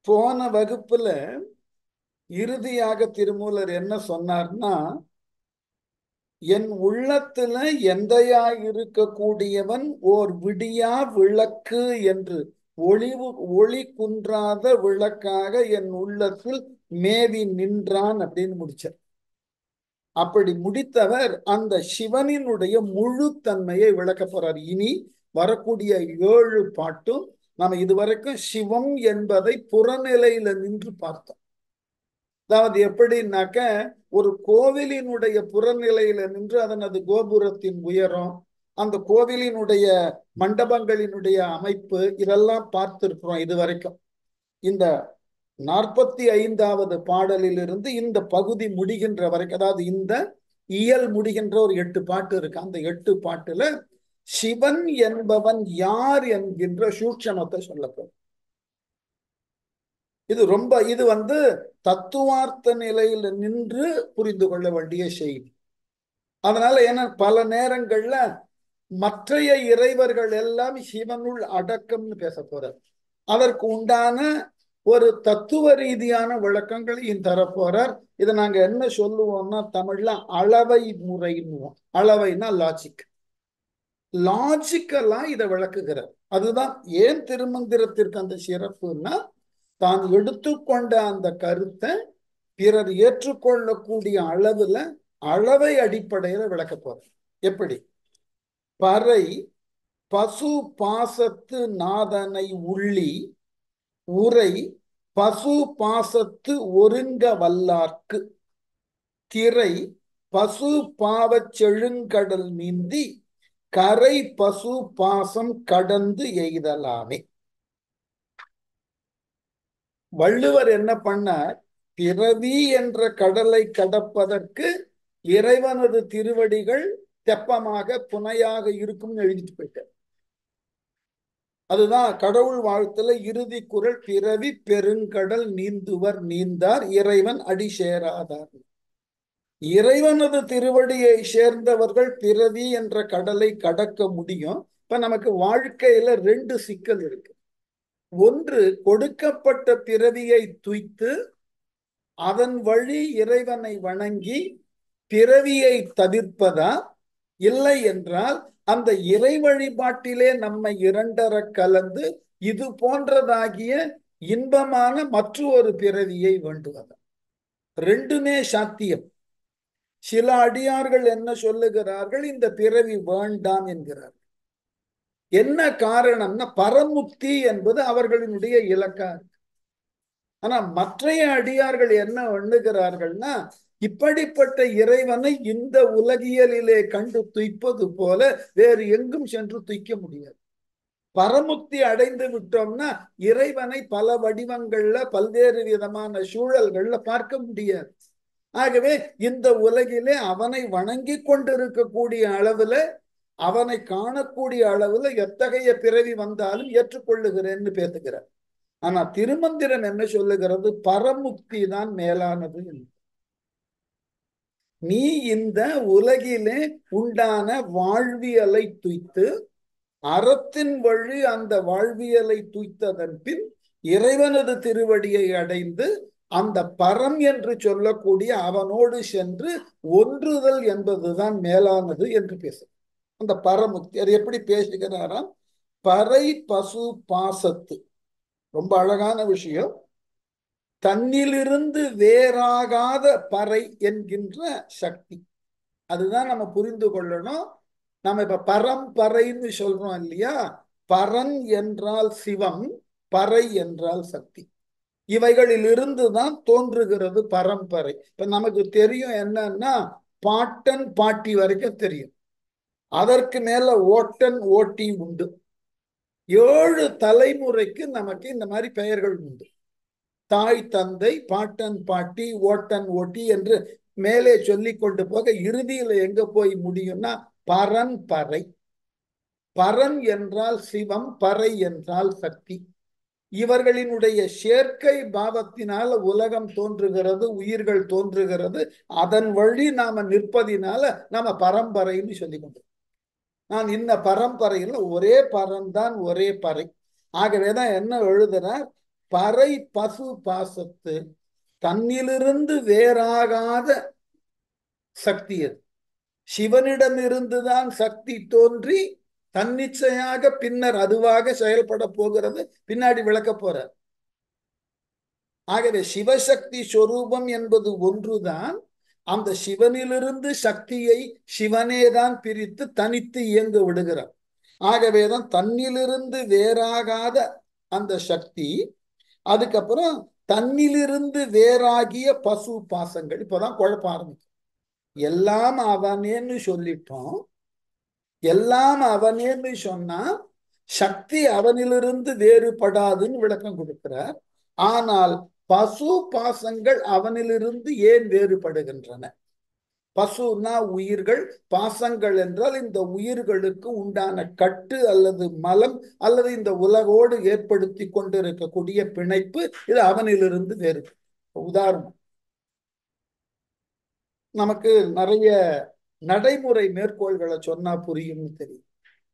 போன வகுப்புல இறுதியாக திருமூலர் என்ன சொன்னார்னா என் உள்ளத்துல எந்தையா இருக்கக்கூடியவன் ஓர் விடியா விளக்கு என்று ஒளிவு ஒளி குன்றாத விளக்காக என் உள்ளத்தில் மேவி நின்றான் அப்படின்னு முடிச்சார் அப்படி முடித்தவர் அந்த சிவனினுடைய முழு தன்மையை விளக்க போறார் இனி வரக்கூடிய ஏழு பாட்டும் நம்ம இதுவரைக்கும் சிவம் என்பதை புறநிலையில நின்று பார்த்தோம் அதாவது எப்படின்னாக்க ஒரு கோவிலினுடைய புறநிலையில நின்று அதனது கோபுரத்தின் உயரம் அந்த கோவிலினுடைய மண்டபங்களினுடைய அமைப்பு இதெல்லாம் பார்த்திருக்கிறோம் இது வரைக்கும் இந்த நாற்பத்தி ஐந்தாவது பாடலிலிருந்து இந்த பகுதி முடிகின்ற வரைக்கும் அதாவது இந்த இயல் முடிகின்ற ஒரு எட்டு பாட்டு இருக்கு அந்த எட்டு பாட்டுல சிவன் என்பவன் யார் என்கின்ற சூட்சமத்தை சொல்லப்படும் இது ரொம்ப இது வந்து தத்துவார்த்த நிலையில நின்று புரிந்து கொள்ள வேண்டிய செய்தி அதனால ஏன்னா பல நேரங்கள்ல மற்றைய இறைவர்கள் எல்லாம் சிவனுள் அடக்கம்னு பேச போறார் அதற்கு உண்டான ஒரு தத்துவ ரீதியான விளக்கங்களையும் தரப்போறார் இதை நாங்க என்ன சொல்லுவோம்னா தமிழ்ல அளவை முறைன்னுவோம் அளவைனா லாஜிக் லாஜிக்கலா இதை விளக்குகிறார் அதுதான் ஏன் திருமந்திரத்திற்கு அந்த சிறப்புன்னா தான் எடுத்துக்கொண்ட அந்த கருத்தை பிறர் ஏற்றுக்கொள்ளக்கூடிய அளவுல அளவை அடிப்படையில விளக்க போறார் எப்படி பறை பசு பாசத்து நாதனை உள்ளி உரை பசு பாசத்து ஒருங்க வல்லார்க்கு திரை பசு பாவச் செழுங்கடல் நீந்தி கரை பசு பாசம் கடந்து எய்தலாமே வள்ளுவர் என்ன பண்ணார் பிறவி என்ற கடலை கடப்பதற்கு இறைவனது திருவடிகள் தெப்பமாக புனையாக இருக்கும்னு எழுதிட்டு போயிட்டார் அதுதான் கடவுள் வாழ்த்துல இறுதி குரல் பிறவி பெருங்கடல் நீந்துவர் நீந்தார் இறைவன் அடி சேராதார் இறைவனது திருவடியை சேர்ந்தவர்கள் பிறவி என்ற கடலை கடக்க முடியும் இப்ப நமக்கு வாழ்க்கையில ரெண்டு சிக்கல் இருக்கு ஒன்று கொடுக்கப்பட்ட பிறவியை துய்த்து அதன் வழி இறைவனை வணங்கி பிறவியை தவிர்ப்பதா இல்லை என்றால் அந்த இறை வழிபாட்டிலே நம்மை இரண்டர கலந்து இது போன்றதாகிய இன்பமான மற்றொரு பிறவியை வேண்டுவதா ரெண்டுமே சாத்தியம் சில அடியார்கள் என்ன சொல்லுகிறார்கள் இந்த பிறவி வேண்டாம் என்கிறார்கள் என்ன காரணம்னா பரமுக்தி என்பது அவர்களினுடைய இலக்கா இருக்கு ஆனா மற்றைய அடியார்கள் என்ன எண்ணுகிறார்கள்னா இப்படிப்பட்ட இறைவனை இந்த உலகியலிலே கண்டு துய்ப்பது போல வேறு எங்கும் சென்று துய்க்க முடியாது பரமுக்தி அடைந்து விட்டோம்னா இறைவனை பல வடிவங்கள்ல பல்வேறு விதமான சூழல்கள்ல பார்க்க முடியாது ஆகவே இந்த உலகிலே அவனை வணங்கி கொண்டிருக்கக்கூடிய அளவுல அவனை காணக்கூடிய அளவுல எத்தகைய பிறவி வந்தாலும் ஏற்றுக்கொள்ளுகிறேன்னு பேசுகிறார் ஆனா திருமந்திரம் என்ன சொல்லுகிறது பரமுக்தி தான் மேலானது என்று நீ இந்த உலகிலே உண்டான வாழ்வியலை துய்த்து அறத்தின் வழி அந்த வாழ்வியலை துய்த்ததன் பின் இறைவனது திருவடியை அடைந்து அந்த பரம் என்று சொல்லக்கூடிய அவனோடு சென்று ஒன்றுதல் என்பதுதான் மேலானது என்று பேச அந்த பரமுக்தி அது எப்படி பேசுகிறாராம் பறை பசு பாசத்து ரொம்ப அழகான விஷயம் தன்னிலிருந்து வேறாகாத பறை என்கின்ற சக்தி அதுதான் நம்ம புரிந்து கொள்ளணும் நம்ம இப்ப பரம்பரைன்னு சொல்றோம் இல்லையா பரன் என்றால் சிவம் பறை என்றால் சக்தி இவைகளில் இருந்து தான் தோன்றுகிறது பரம்பரை இப்ப நமக்கு தெரியும் என்னன்னா பாட்டன் பாட்டி வரைக்கும் தெரியும் அதற்கு மேல ஓட்டன் ஓட்டி உண்டு ஏழு தலைமுறைக்கு நமக்கு இந்த மாதிரி பெயர்கள் உண்டு தாய் தந்தை பாட்டன் பாட்டி ஓட்டன் ஓட்டி என்று மேலே சொல்லி கொண்டு போக இறுதியில எங்க போய் முடியும்னா பரன் பறை பரன் என்றால் சிவம் பறை என்றால் சக்தி இவர்களினுடைய சேர்க்கை பாவத்தினால உலகம் தோன்றுகிறது உயிர்கள் தோன்றுகிறது அதன் வழி நாம நிற்பதினால நாம பரம்பரைன்னு சொல்லி கொண்டு நான் இந்த பரம்பரையில் ஒரே பரன் தான் ஒரே பறை ஆகவேதான் என்ன எழுதுறார் பறை பசு பாசத்து தன்னிலிருந்து வேறாகாத சக்தி அது சிவனிடமிருந்துதான் சக்தி தோன்றி தன்னிச்சையாக பின்னர் அதுவாக செயல்பட போகிறது பின்னாடி விளக்க போறார் ஆகவே சிவசக்தி சொரூபம் என்பது ஒன்றுதான் அந்த சிவனிலிருந்து சக்தியை சிவனேதான் பிரித்து தனித்து இயங்க விடுகிறார் ஆகவேதான் தன்னிலிருந்து வேறாகாத அந்த சக்தி அதுக்கப்புறம் தன்னிலிருந்து வேறாகிய பசு பாசங்கள் இப்பதான் குழப்ப ஆரம்பிக்கும் எல்லாம் அவனேன்னு சொல்லிட்டோம் எல்லாம் அவனேன்னு சொன்னா சக்தி அவனிலிருந்து வேறுபடாதுன்னு விளக்கம் கொடுக்கிறார் ஆனால் பசு பாசங்கள் அவனிலிருந்து ஏன் வேறுபடுகின்றன பசுனா உயிர்கள் பாசங்கள் என்றால் இந்த உயிர்களுக்கு உண்டான கட்டு அல்லது மலம் அல்லது இந்த உலகோடு ஏற்படுத்தி கொண்டிருக்கக்கூடிய பிணைப்பு இது அவனிலிருந்து வேறு உதாரணம் நமக்கு நிறைய நடைமுறை மேற்கோள்களை சொன்னா புரியும்னு தெரியும்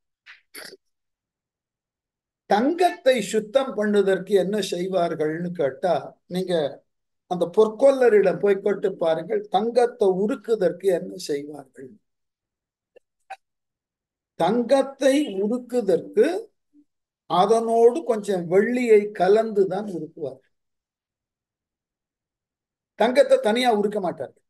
தங்கத்தை சுத்தம் பண்ணுவதற்கு என்ன செய்வார்கள்னு கேட்டா நீங்க அந்த பொற்கொல்லரிடம் போய் கொட்டு பாருங்கள் தங்கத்தை உருக்குதற்கு என்ன செய்வார்கள் தங்கத்தை உருக்குதற்கு அதனோடு கொஞ்சம் வெள்ளியை கலந்துதான் உருக்குவார் தங்கத்தை தனியா உருக்க மாட்டார்கள்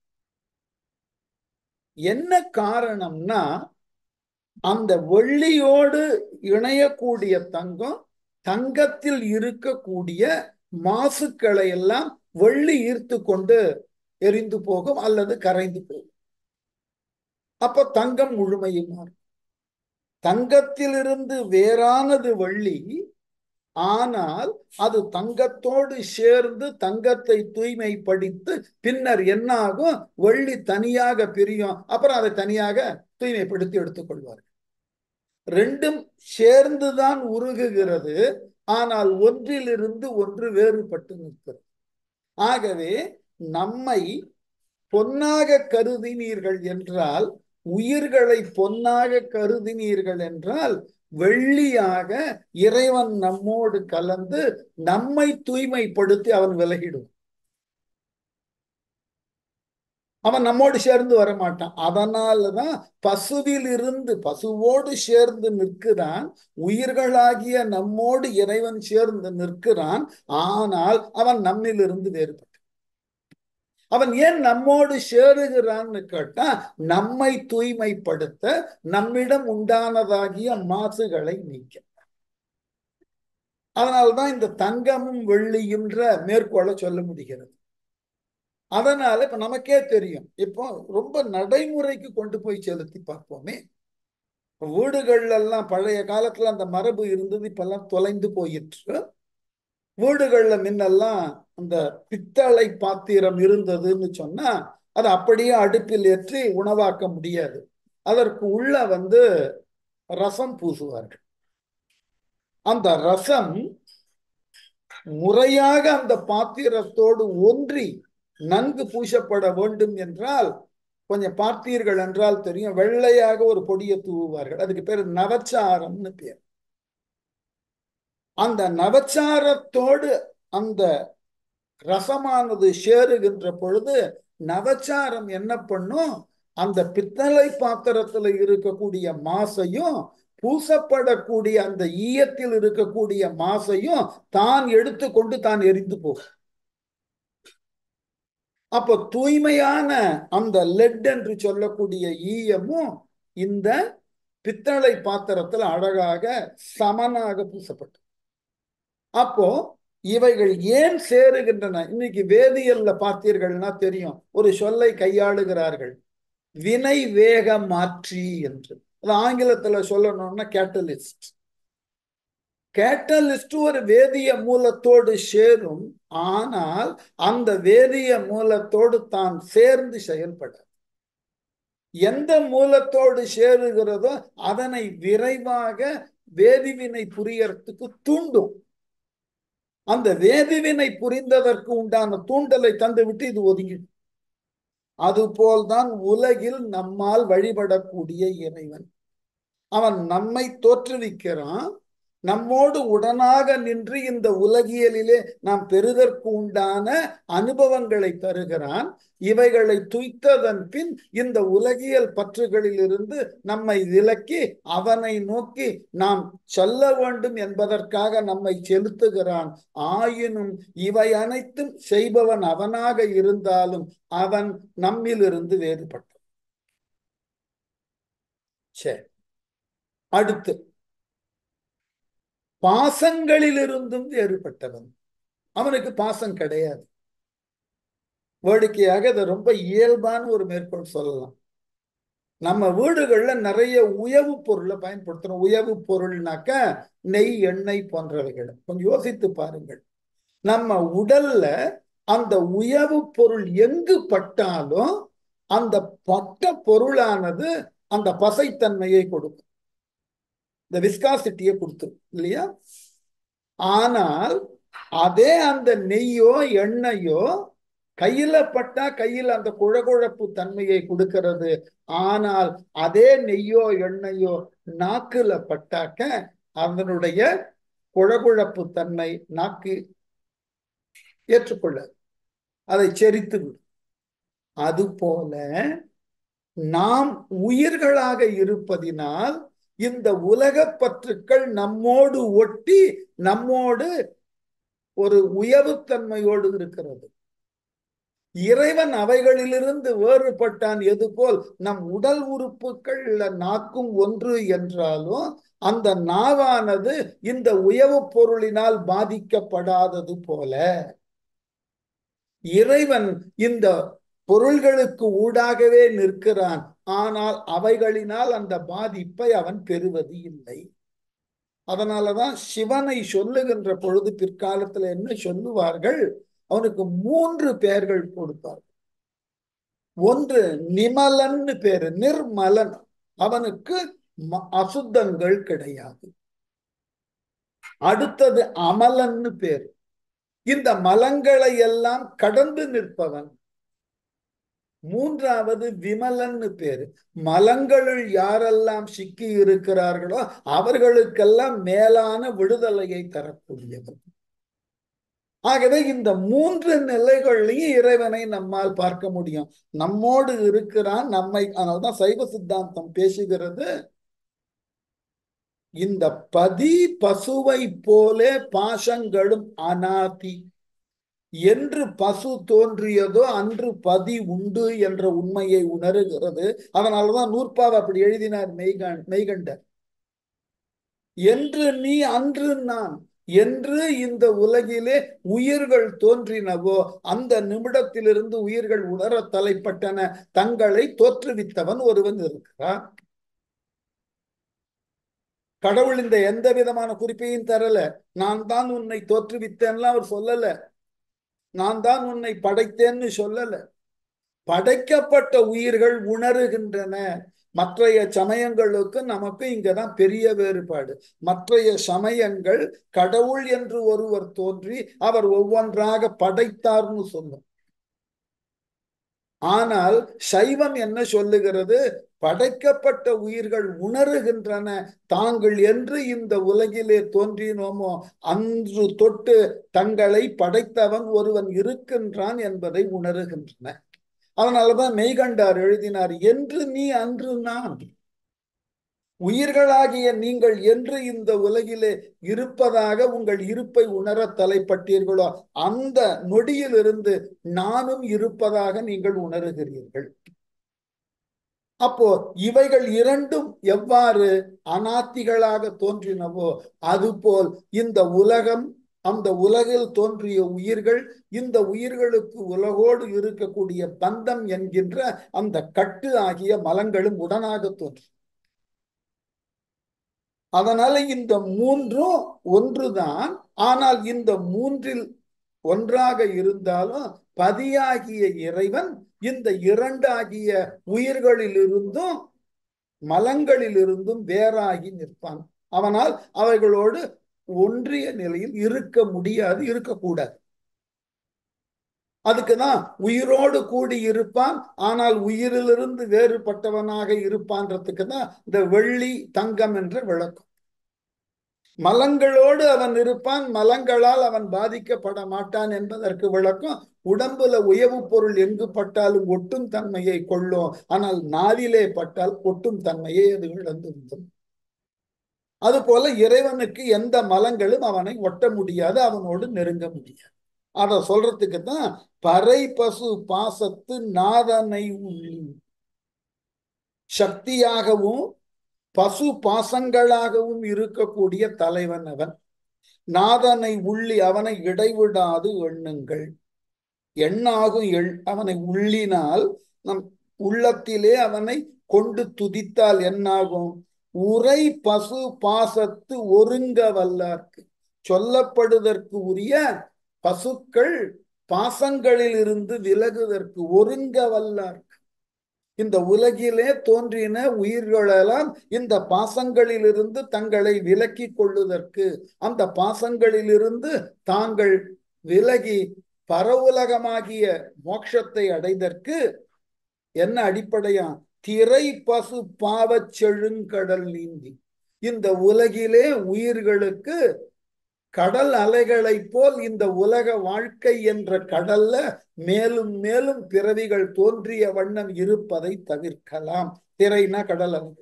என்ன காரணம்னா அந்த வெள்ளியோடு இணையக்கூடிய தங்கம் தங்கத்தில் இருக்கக்கூடிய மாசுக்களை எல்லாம் வெள்ளி ஈர்த்து கொண்டு எரிந்து போகும் அல்லது கரைந்து போகும் அப்ப தங்கம் முழுமையும் மாறும் தங்கத்திலிருந்து வேறானது வெள்ளி ஆனால் அது தங்கத்தோடு சேர்ந்து தங்கத்தை தூய்மைப்படுத்தி பின்னர் என்ன ஆகும் வெள்ளி தனியாக பிரியும் அப்புறம் அதை தனியாக தூய்மைப்படுத்தி எடுத்துக்கொள்வார்கள் ரெண்டும் சேர்ந்துதான் உருகுகிறது ஆனால் ஒன்றிலிருந்து ஒன்று வேறுபட்டு நிற்கிறது ஆகவே நம்மை பொன்னாக கருதினீர்கள் என்றால் உயிர்களை பொன்னாக கருதினீர்கள் என்றால் வெள்ளியாக இறைவன் நம்மோடு கலந்து நம்மை தூய்மைப்படுத்தி அவன் விலகிடும் அவன் நம்மோடு சேர்ந்து வரமாட்டான் அதனாலதான் பசுவில் இருந்து பசுவோடு சேர்ந்து நிற்கிறான் உயிர்களாகிய நம்மோடு இறைவன் சேர்ந்து நிற்கிறான் ஆனால் அவன் நம்மிலிருந்து வேறுபட்டு அவன் ஏன் நம்மோடு சேருகிறான்னு கேட்டா நம்மை தூய்மைப்படுத்த நம்மிடம் உண்டானதாகிய மாசுகளை நீக்க அதனால்தான் இந்த தங்கமும் வெள்ளியும்ன்ற மேற்கோளை சொல்ல முடிகிறது அதனால இப்ப நமக்கே தெரியும் இப்போ ரொம்ப நடைமுறைக்கு கொண்டு போய் செலுத்தி பார்ப்போமே வீடுகள்ல எல்லாம் பழைய காலத்துல அந்த மரபு இருந்தது இப்பெல்லாம் தொலைந்து போயிற்று வீடுகள்ல முன்னெல்லாம் அந்த பித்தளை பாத்திரம் இருந்ததுன்னு சொன்னா அதை அப்படியே அடுப்பில் ஏற்றி உணவாக்க முடியாது அதற்கு உள்ள வந்து ரசம் பூசுவார்கள் அந்த ரசம் முறையாக அந்த பாத்திரத்தோடு ஒன்றி நன்கு பூசப்பட வேண்டும் என்றால் கொஞ்சம் பார்த்தீர்கள் என்றால் தெரியும் வெள்ளையாக ஒரு பொடியை தூவுவார்கள் அதுக்கு பேர் நவச்சாரம்னு பேர் அந்த நவச்சாரத்தோடு அந்த ரசமானது சேருகின்ற பொழுது நவச்சாரம் என்ன பண்ணும் அந்த பித்தளை பாத்திரத்துல இருக்கக்கூடிய மாசையும் பூசப்படக்கூடிய அந்த ஈயத்தில் இருக்கக்கூடிய மாசையும் தான் எடுத்துக்கொண்டு தான் எரிந்து போகும் அப்போ தூய்மையான அந்த லெட் என்று சொல்லக்கூடிய ஈயமும் இந்த பித்தளை பாத்திரத்தில் அழகாக சமனாக பூசப்பட்டு அப்போ இவைகள் ஏன் சேருகின்றன இன்னைக்கு வேதியியல்ல பார்த்தீர்கள்னா தெரியும் ஒரு சொல்லை கையாளுகிறார்கள் வினை வேக மாற்றி என்று அது ஆங்கிலத்துல சொல்லணும்னா கேட்டலிஸ்ட் கேட்டலிஸ்ட் ஒரு வேதிய மூலத்தோடு சேரும் ஆனால் அந்த வேதிய மூலத்தோடு தான் சேர்ந்து செயல்பட எந்த மூலத்தோடு சேருகிறதோ அதனை விரைவாக வேதிவினை புரியறதுக்கு தூண்டும் அந்த வேதிவினை புரிந்ததற்கு உண்டான தூண்டலை தந்துவிட்டு இது ஒதுங்கிடும் அதுபோல்தான் உலகில் நம்மால் வழிபடக்கூடிய இறைவன் அவன் நம்மை தோற்றுவிக்கிறான் நம்மோடு உடனாக நின்று இந்த உலகியலிலே நாம் பெறுதற்கு உண்டான அனுபவங்களை தருகிறான் இவைகளை துய்த்ததன் பின் இந்த உலகியல் பற்றுகளிலிருந்து நம்மை விலக்கி அவனை நோக்கி நாம் சொல்ல வேண்டும் என்பதற்காக நம்மை செலுத்துகிறான் ஆயினும் இவை அனைத்தும் செய்பவன் அவனாக இருந்தாலும் அவன் நம்மிலிருந்து வேறுபட்டான் சரி அடுத்து பாசங்களிலிருந்தும் வேறுபட்டவன் அவனுக்கு பாசம் கிடையாது வேடிக்கையாக இதை ரொம்ப இயல்பான ஒரு மேற்கோள் சொல்லலாம் நம்ம வீடுகள்ல நிறைய உயவு பொருளை பயன்படுத்துறோம் உயவு பொருள்னாக்க நெய் எண்ணெய் போன்றவைகள் கொஞ்சம் யோசித்து பாருங்கள் நம்ம உடல்ல அந்த உயவு பொருள் எங்கு பட்டாலும் அந்த பட்ட பொருளானது அந்த பசைத்தன்மையை கொடுக்கும் இந்த விஸ்காசிட்டியை கொடுத்துரும் இல்லையா ஆனால் அதே அந்த நெய்யோ எண்ணெயோ கையில பட்டா கையில் அந்த குழகுழப்பு தன்மையை கொடுக்கிறது ஆனால் அதே நெய்யோ எண்ணெயோ நாக்குல பட்டாக்க அதனுடைய குழகுழப்பு தன்மை நாக்கு ஏற்றுக்கொள்ள அதை செரித்து விடும் அது போல நாம் உயிர்களாக இருப்பதினால் இந்த உலக பற்றுக்கள் நம்மோடு ஒட்டி நம்மோடு ஒரு உயர்வுத்தன்மையோடு இருக்கிறது இறைவன் அவைகளிலிருந்து வேறுபட்டான் எது போல் நம் உடல் உறுப்புகள்ல நாக்கும் ஒன்று என்றாலும் அந்த நாவானது இந்த உயவு பொருளினால் பாதிக்கப்படாதது போல இறைவன் இந்த பொருள்களுக்கு ஊடாகவே நிற்கிறான் ஆனால் அவைகளினால் அந்த பாதிப்பை அவன் பெறுவது இல்லை அதனாலதான் சிவனை சொல்லுகின்ற பொழுது பிற்காலத்துல என்ன சொல்லுவார்கள் அவனுக்கு மூன்று பெயர்கள் கொடுப்பார் ஒன்று நிமலன்னு பேரு நிர்மலன் அவனுக்கு அசுத்தங்கள் கிடையாது அடுத்தது அமலன்னு பேரு இந்த மலங்களை எல்லாம் கடந்து நிற்பவன் மூன்றாவது விமலன்னு பேரு மலங்களுள் யாரெல்லாம் சிக்கி இருக்கிறார்களோ அவர்களுக்கெல்லாம் மேலான விடுதலையை தரக்கூடியவன் ஆகவே இந்த மூன்று நிலைகள்லையும் இறைவனை நம்மால் பார்க்க முடியும் நம்மோடு இருக்கிறான் நம்மை அதனால்தான் சைவ சித்தாந்தம் பேசுகிறது இந்த பதி பசுவை போலே பாசங்களும் அனாதி என்று பசு தோன்றியதோ அன்று பதி உண்டு என்ற உண்மையை உணர்கிறது அதனாலதான் நூற்பாவை அப்படி எழுதினார் மெய்கண் மெய்கண்டர் என்று நீ அன்று நான் என்று இந்த உலகிலே உயிர்கள் தோன்றினவோ அந்த நிமிடத்திலிருந்து உயிர்கள் உணர தலைப்பட்டன தங்களை தோற்றுவித்தவன் ஒருவன் இருக்கிறான் கடவுள் இந்த எந்த விதமான குறிப்பையும் தரல நான் தான் உன்னை தோற்றுவித்தேன்லாம் அவர் சொல்லல நான் தான் உன்னை படைத்தேன்னு சொல்லல படைக்கப்பட்ட உயிர்கள் உணருகின்றன மற்றைய சமயங்களுக்கு நமக்கு இங்கதான் பெரிய வேறுபாடு மற்றைய சமயங்கள் கடவுள் என்று ஒருவர் தோன்றி அவர் ஒவ்வொன்றாக படைத்தார்னு சொல்லும் ஆனால் சைவம் என்ன சொல்லுகிறது படைக்கப்பட்ட உயிர்கள் உணருகின்றன தாங்கள் என்று இந்த உலகிலே தோன்றினோமோ அன்று தொட்டு தங்களை படைத்தவன் ஒருவன் இருக்கின்றான் என்பதை உணருகின்றன அதனாலதான் மெய்கண்டார் எழுதினார் என்று நீ அன்று நான் உயிர்களாகிய நீங்கள் என்று இந்த உலகிலே இருப்பதாக உங்கள் இருப்பை உணர தலைப்பட்டீர்களோ அந்த நொடியிலிருந்து நானும் இருப்பதாக நீங்கள் உணர்கிறீர்கள் அப்போ இவைகள் இரண்டும் எவ்வாறு அனாத்திகளாக தோன்றினவோ அதுபோல் இந்த உலகம் அந்த உலகில் தோன்றிய உயிர்கள் இந்த உயிர்களுக்கு உலகோடு இருக்கக்கூடிய பந்தம் என்கின்ற அந்த கட்டு ஆகிய மலங்களும் உடனாக தோன்றும் அதனால இந்த மூன்றும் ஒன்றுதான் ஆனால் இந்த மூன்றில் ஒன்றாக இருந்தாலும் பதியாகிய இறைவன் இந்த இரண்டாகிய உயிர்களிலிருந்தும் மலங்களிலிருந்தும் வேறாகி நிற்பான் அவனால் அவைகளோடு ஒன்றிய நிலையில் இருக்க முடியாது இருக்கக்கூடாது அதுக்குதான் உயிரோடு கூடி இருப்பான் ஆனால் உயிரிலிருந்து வேறுபட்டவனாக இருப்பான்றதுக்கு தான் இந்த வெள்ளி தங்கம் என்ற விளக்கம் மலங்களோடு அவன் இருப்பான் மலங்களால் அவன் பாதிக்கப்பட மாட்டான் என்பதற்கு விளக்கம் உடம்புல உயவு பொருள் எங்கு பட்டாலும் ஒட்டும் தன்மையை கொள்ளும் ஆனால் நாளிலே பட்டால் ஒட்டும் தன்மையை அது இழந்திருந்தும் அதுபோல இறைவனுக்கு எந்த மலங்களும் அவனை ஒட்ட முடியாது அவனோடு நெருங்க முடியாது அத சொல்றதுக்கு தான் பறை பசு பாசத்து நாதனை உள்ளி சக்தியாகவும் பசு பாசங்களாகவும் இருக்கக்கூடிய தலைவன் அவன் நாதனை உள்ளி அவனை இடைவிடாது எண்ணுங்கள் எண்ணாகும் எண் அவனை உள்ளினால் நம் உள்ளத்திலே அவனை கொண்டு துதித்தால் என்னாகும் உரை பசு பாசத்து ஒருங்க வல்லார்க்கு சொல்லப்படுதற்கு உரிய பசுக்கள் பாசங்களில் இருந்து விலகுதற்கு ஒருங்க வல்லார்க்கு இந்த உலகிலே தோன்றின உயிர்களெல்லாம் இந்த பாசங்களிலிருந்து தங்களை விலக்கி கொள்ளுதற்கு அந்த பாசங்களிலிருந்து தாங்கள் விலகி பரவுலகமாகிய மோட்சத்தை அடைதற்கு என்ன அடிப்படையா திரை பசு பாவச் செழுங்கடல் நீந்தி இந்த உலகிலே உயிர்களுக்கு கடல் அலைகளை போல் இந்த உலக வாழ்க்கை என்ற கடல்ல மேலும் மேலும் பிறவிகள் தோன்றிய வண்ணம் இருப்பதை தவிர்க்கலாம் திரைனா கடல் அலைகள்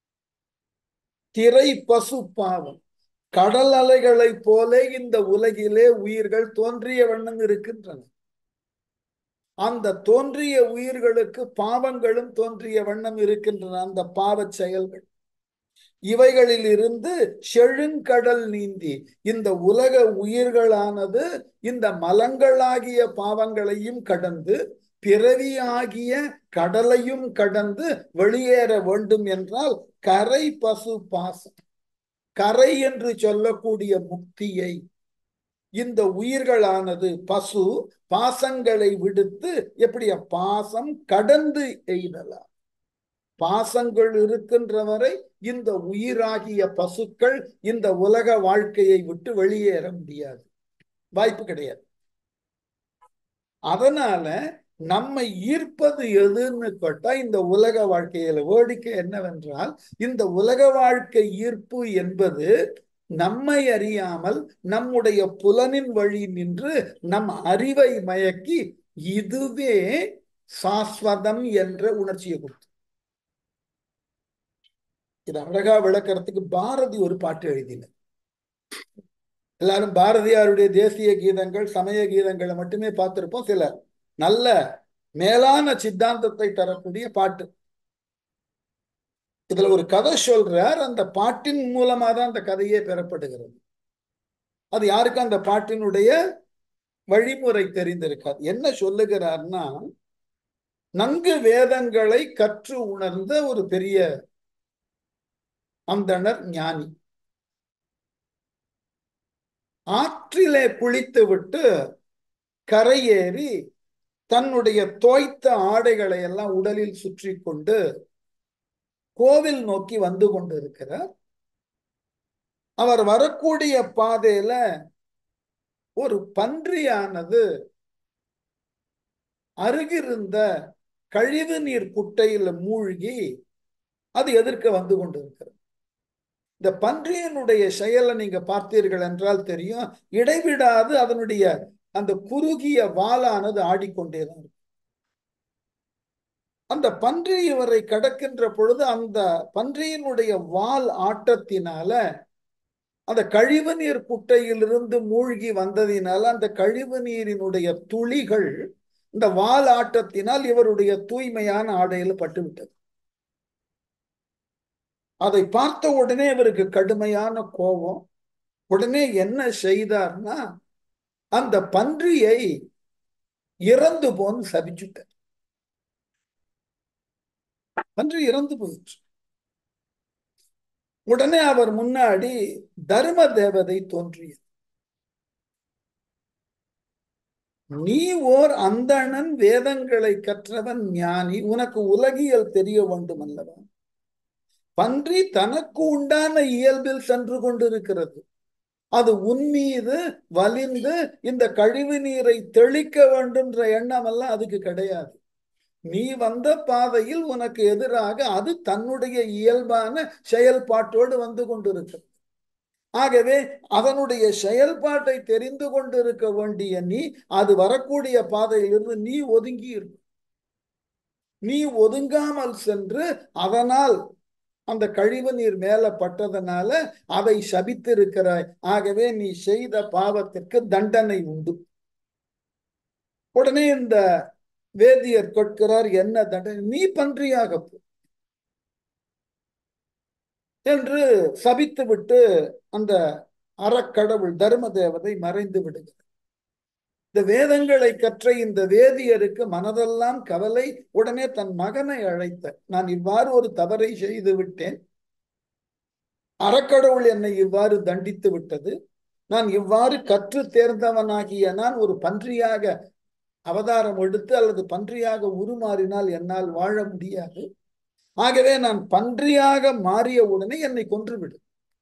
திரை பசு பாவம் கடல் அலைகளை போல இந்த உலகிலே உயிர்கள் தோன்றிய வண்ணம் இருக்கின்றன அந்த தோன்றிய உயிர்களுக்கு பாவங்களும் தோன்றிய வண்ணம் இருக்கின்றன அந்த பாவச் செயல்கள் இவைகளில் இருந்து செழுங்கடல் நீந்தி இந்த உலக உயிர்களானது இந்த மலங்களாகிய பாவங்களையும் கடந்து பிறவியாகிய கடலையும் கடந்து வெளியேற வேண்டும் என்றால் கரை பசு பாசம் கரை என்று சொல்லக்கூடிய முக்தியை இந்த உயிர்களானது பசு பாசங்களை விடுத்து எப்படியா பாசம் கடந்து எய்தலாம் பாசங்கள் இருக்கின்ற வரை இந்த உயிராகிய பசுக்கள் இந்த உலக வாழ்க்கையை விட்டு வெளியேற முடியாது வாய்ப்பு கிடையாது அதனால நம்மை ஈர்ப்பது எதுன்னு கேட்டா இந்த உலக வாழ்க்கையில வேடிக்கை என்னவென்றால் இந்த உலக வாழ்க்கை ஈர்ப்பு என்பது நம்மை அறியாமல் நம்முடைய புலனின் வழி நின்று நம் அறிவை மயக்கி இதுவே சாஸ்வதம் என்ற உணர்ச்சியை கொடுத்து இது அழகா விளக்கறதுக்கு பாரதி ஒரு பாட்டு எழுதினார் எல்லாரும் பாரதியாருடைய தேசிய கீதங்கள் சமய கீதங்களை மட்டுமே பார்த்திருப்போம் சிலர் நல்ல மேலான சித்தாந்தத்தை தரக்கூடிய பாட்டு இதுல ஒரு கதை சொல்றார் அந்த பாட்டின் மூலமா தான் அந்த கதையே பெறப்படுகிறது அது யாருக்கும் அந்த பாட்டினுடைய வழிமுறை தெரிந்திருக்காது என்ன சொல்லுகிறார்னா நன்கு வேதங்களை கற்று உணர்ந்த ஒரு பெரிய அந்தணர் ஞானி ஆற்றிலே குளித்து விட்டு கரையேறி தன்னுடைய தோய்த்த ஆடைகளை எல்லாம் உடலில் சுற்றி கொண்டு கோவில் நோக்கி வந்து கொண்டிருக்கிறார் அவர் வரக்கூடிய பாதையில ஒரு பன்றியானது அருகிருந்த கழிவு நீர் குட்டையில மூழ்கி அது எதிர்க்க வந்து கொண்டிருக்கிறது இந்த பன்றியனுடைய செயலை நீங்க பார்த்தீர்கள் என்றால் தெரியும் இடைவிடாது அதனுடைய அந்த குறுகிய வாலானது ஆடிக்கொண்டேதான் இருக்கும் அந்த பன்றி இவரை கடக்கின்ற பொழுது அந்த பன்றியினுடைய வால் ஆட்டத்தினால அந்த கழிவு நீர் குட்டையிலிருந்து மூழ்கி வந்ததினால அந்த கழிவு நீரினுடைய துளிகள் இந்த வால் ஆட்டத்தினால் இவருடைய தூய்மையான ஆடையில் பட்டுவிட்டது அதை பார்த்த உடனே இவருக்கு கடுமையான கோபம் உடனே என்ன செய்தார்னா அந்த பன்றியை இறந்து போன்னு சபிச்சுட்டார் பன்றி இறந்து போயிற்று உடனே அவர் முன்னாடி தர்ம தேவதை தோன்றியது நீ ஓர் அந்தணன் வேதங்களை கற்றவன் ஞானி உனக்கு உலகியல் தெரிய வேண்டும் அல்லவா பன்றி தனக்கு உண்டான இயல்பில் சென்று கொண்டிருக்கிறது அது உன் மீது வலிந்து இந்த கழிவு நீரை தெளிக்க வேண்டும்ன்ற எண்ணம் எல்லாம் அதுக்கு கிடையாது நீ வந்த பாதையில் உனக்கு எதிராக அது தன்னுடைய இயல்பான செயல்பாட்டோடு வந்து கொண்டிருக்கிறது ஆகவே அதனுடைய செயல்பாட்டை தெரிந்து கொண்டிருக்க வேண்டிய நீ அது வரக்கூடிய பாதையிலிருந்து நீ ஒதுங்கி இருக்கும் நீ ஒதுங்காமல் சென்று அதனால் அந்த கழிவு நீர் மேல பட்டதனால அதை சபித்திருக்கிறாய் ஆகவே நீ செய்த பாவத்திற்கு தண்டனை உண்டு உடனே இந்த வேதியர் கேட்கிறார் என்ன தண்டனை நீ பன்றியாக போ என்று சபித்து விட்டு அந்த அறக்கடவுள் தர்ம தேவதை மறைந்து விடுகிறார் இந்த வேதங்களை கற்ற இந்த வேதியருக்கு மனதெல்லாம் கவலை உடனே தன் மகனை அழைத்த நான் இவ்வாறு ஒரு தவறை செய்து விட்டேன் அறக்கடவுள் என்னை இவ்வாறு தண்டித்து விட்டது நான் இவ்வாறு கற்று தேர்ந்தவனாகிய நான் ஒரு பன்றியாக அவதாரம் எடுத்து அல்லது பன்றியாக உருமாறினால் என்னால் வாழ முடியாது ஆகவே நான் பன்றியாக மாறிய உடனே என்னை கொன்றுவிடு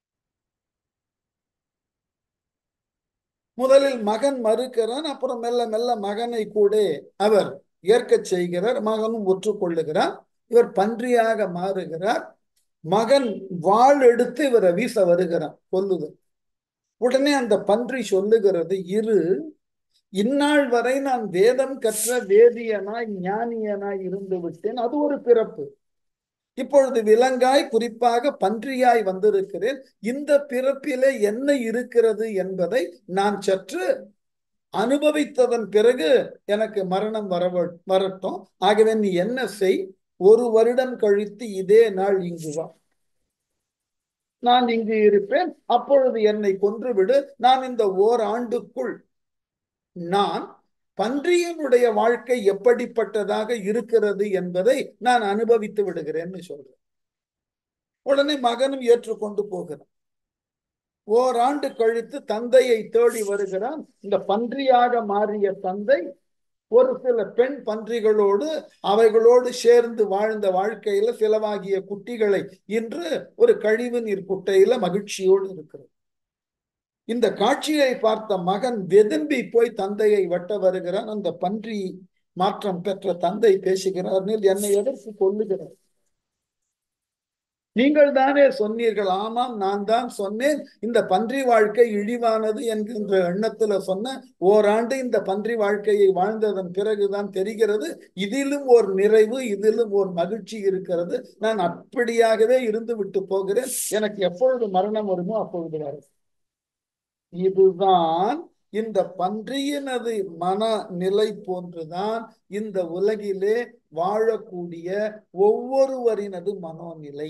முதலில் மகன் மறுக்கிறான் அப்புறம் மெல்ல மெல்ல மகனை கூட அவர் ஏற்க செய்கிறார் மகனும் ஒற்றுக்கொள்ளுகிறார் இவர் பன்றியாக மாறுகிறார் மகன் வாழ் எடுத்து இவரை வீச வருகிறான் கொல்லுதல் உடனே அந்த பன்றி சொல்லுகிறது இரு இந்நாள் வரை நான் வேதம் கற்ற வேதியனாய் ஞானியனாய் இருந்து விட்டேன் அது ஒரு பிறப்பு இப்பொழுது விலங்காய் குறிப்பாக பன்றியாய் வந்திருக்கிறேன் இந்த பிறப்பிலே என்ன இருக்கிறது என்பதை நான் சற்று அனுபவித்ததன் பிறகு எனக்கு மரணம் வர வரட்டும் ஆகவே நீ என்ன செய் ஒரு வருடம் கழித்து இதே நாள் இங்கு வா நான் இங்கு இருப்பேன் அப்பொழுது என்னை கொன்றுவிடு நான் இந்த ஓர் ஆண்டுக்குள் நான் பன்றியினுடைய வாழ்க்கை எப்படிப்பட்டதாக இருக்கிறது என்பதை நான் அனுபவித்து விடுகிறேன்னு சொல்றேன் உடனே மகனும் ஏற்றுக்கொண்டு போகிறான் ஓராண்டு கழித்து தந்தையை தேடி வருகிறான் இந்த பன்றியாக மாறிய தந்தை ஒரு சில பெண் பன்றிகளோடு அவைகளோடு சேர்ந்து வாழ்ந்த வாழ்க்கையில சிலவாகிய குட்டிகளை இன்று ஒரு கழிவு நீர் குட்டையில மகிழ்ச்சியோடு இருக்கிறது இந்த காட்சியை பார்த்த மகன் வெதும்பி போய் தந்தையை வட்ட வருகிறான் அந்த பன்றி மாற்றம் பெற்ற தந்தை பேசுகிறார் என்னை எதற்கு கொல்லுகிறார் நீங்கள் தானே சொன்னீர்கள் ஆமாம் நான் தான் சொன்னேன் இந்த பன்றி வாழ்க்கை இழிவானது என்கின்ற எண்ணத்துல சொன்ன ஓராண்டு இந்த பன்றி வாழ்க்கையை வாழ்ந்ததன் பிறகுதான் தெரிகிறது இதிலும் ஒரு நிறைவு இதிலும் ஒரு மகிழ்ச்சி இருக்கிறது நான் அப்படியாகவே இருந்து விட்டு போகிறேன் எனக்கு எப்பொழுது மரணம் வருமோ அப்பொழுது வரும் இதுதான் இந்த பன்றியினது மனநிலை போன்றுதான் இந்த உலகிலே வாழக்கூடிய ஒவ்வொருவரினது மனோநிலை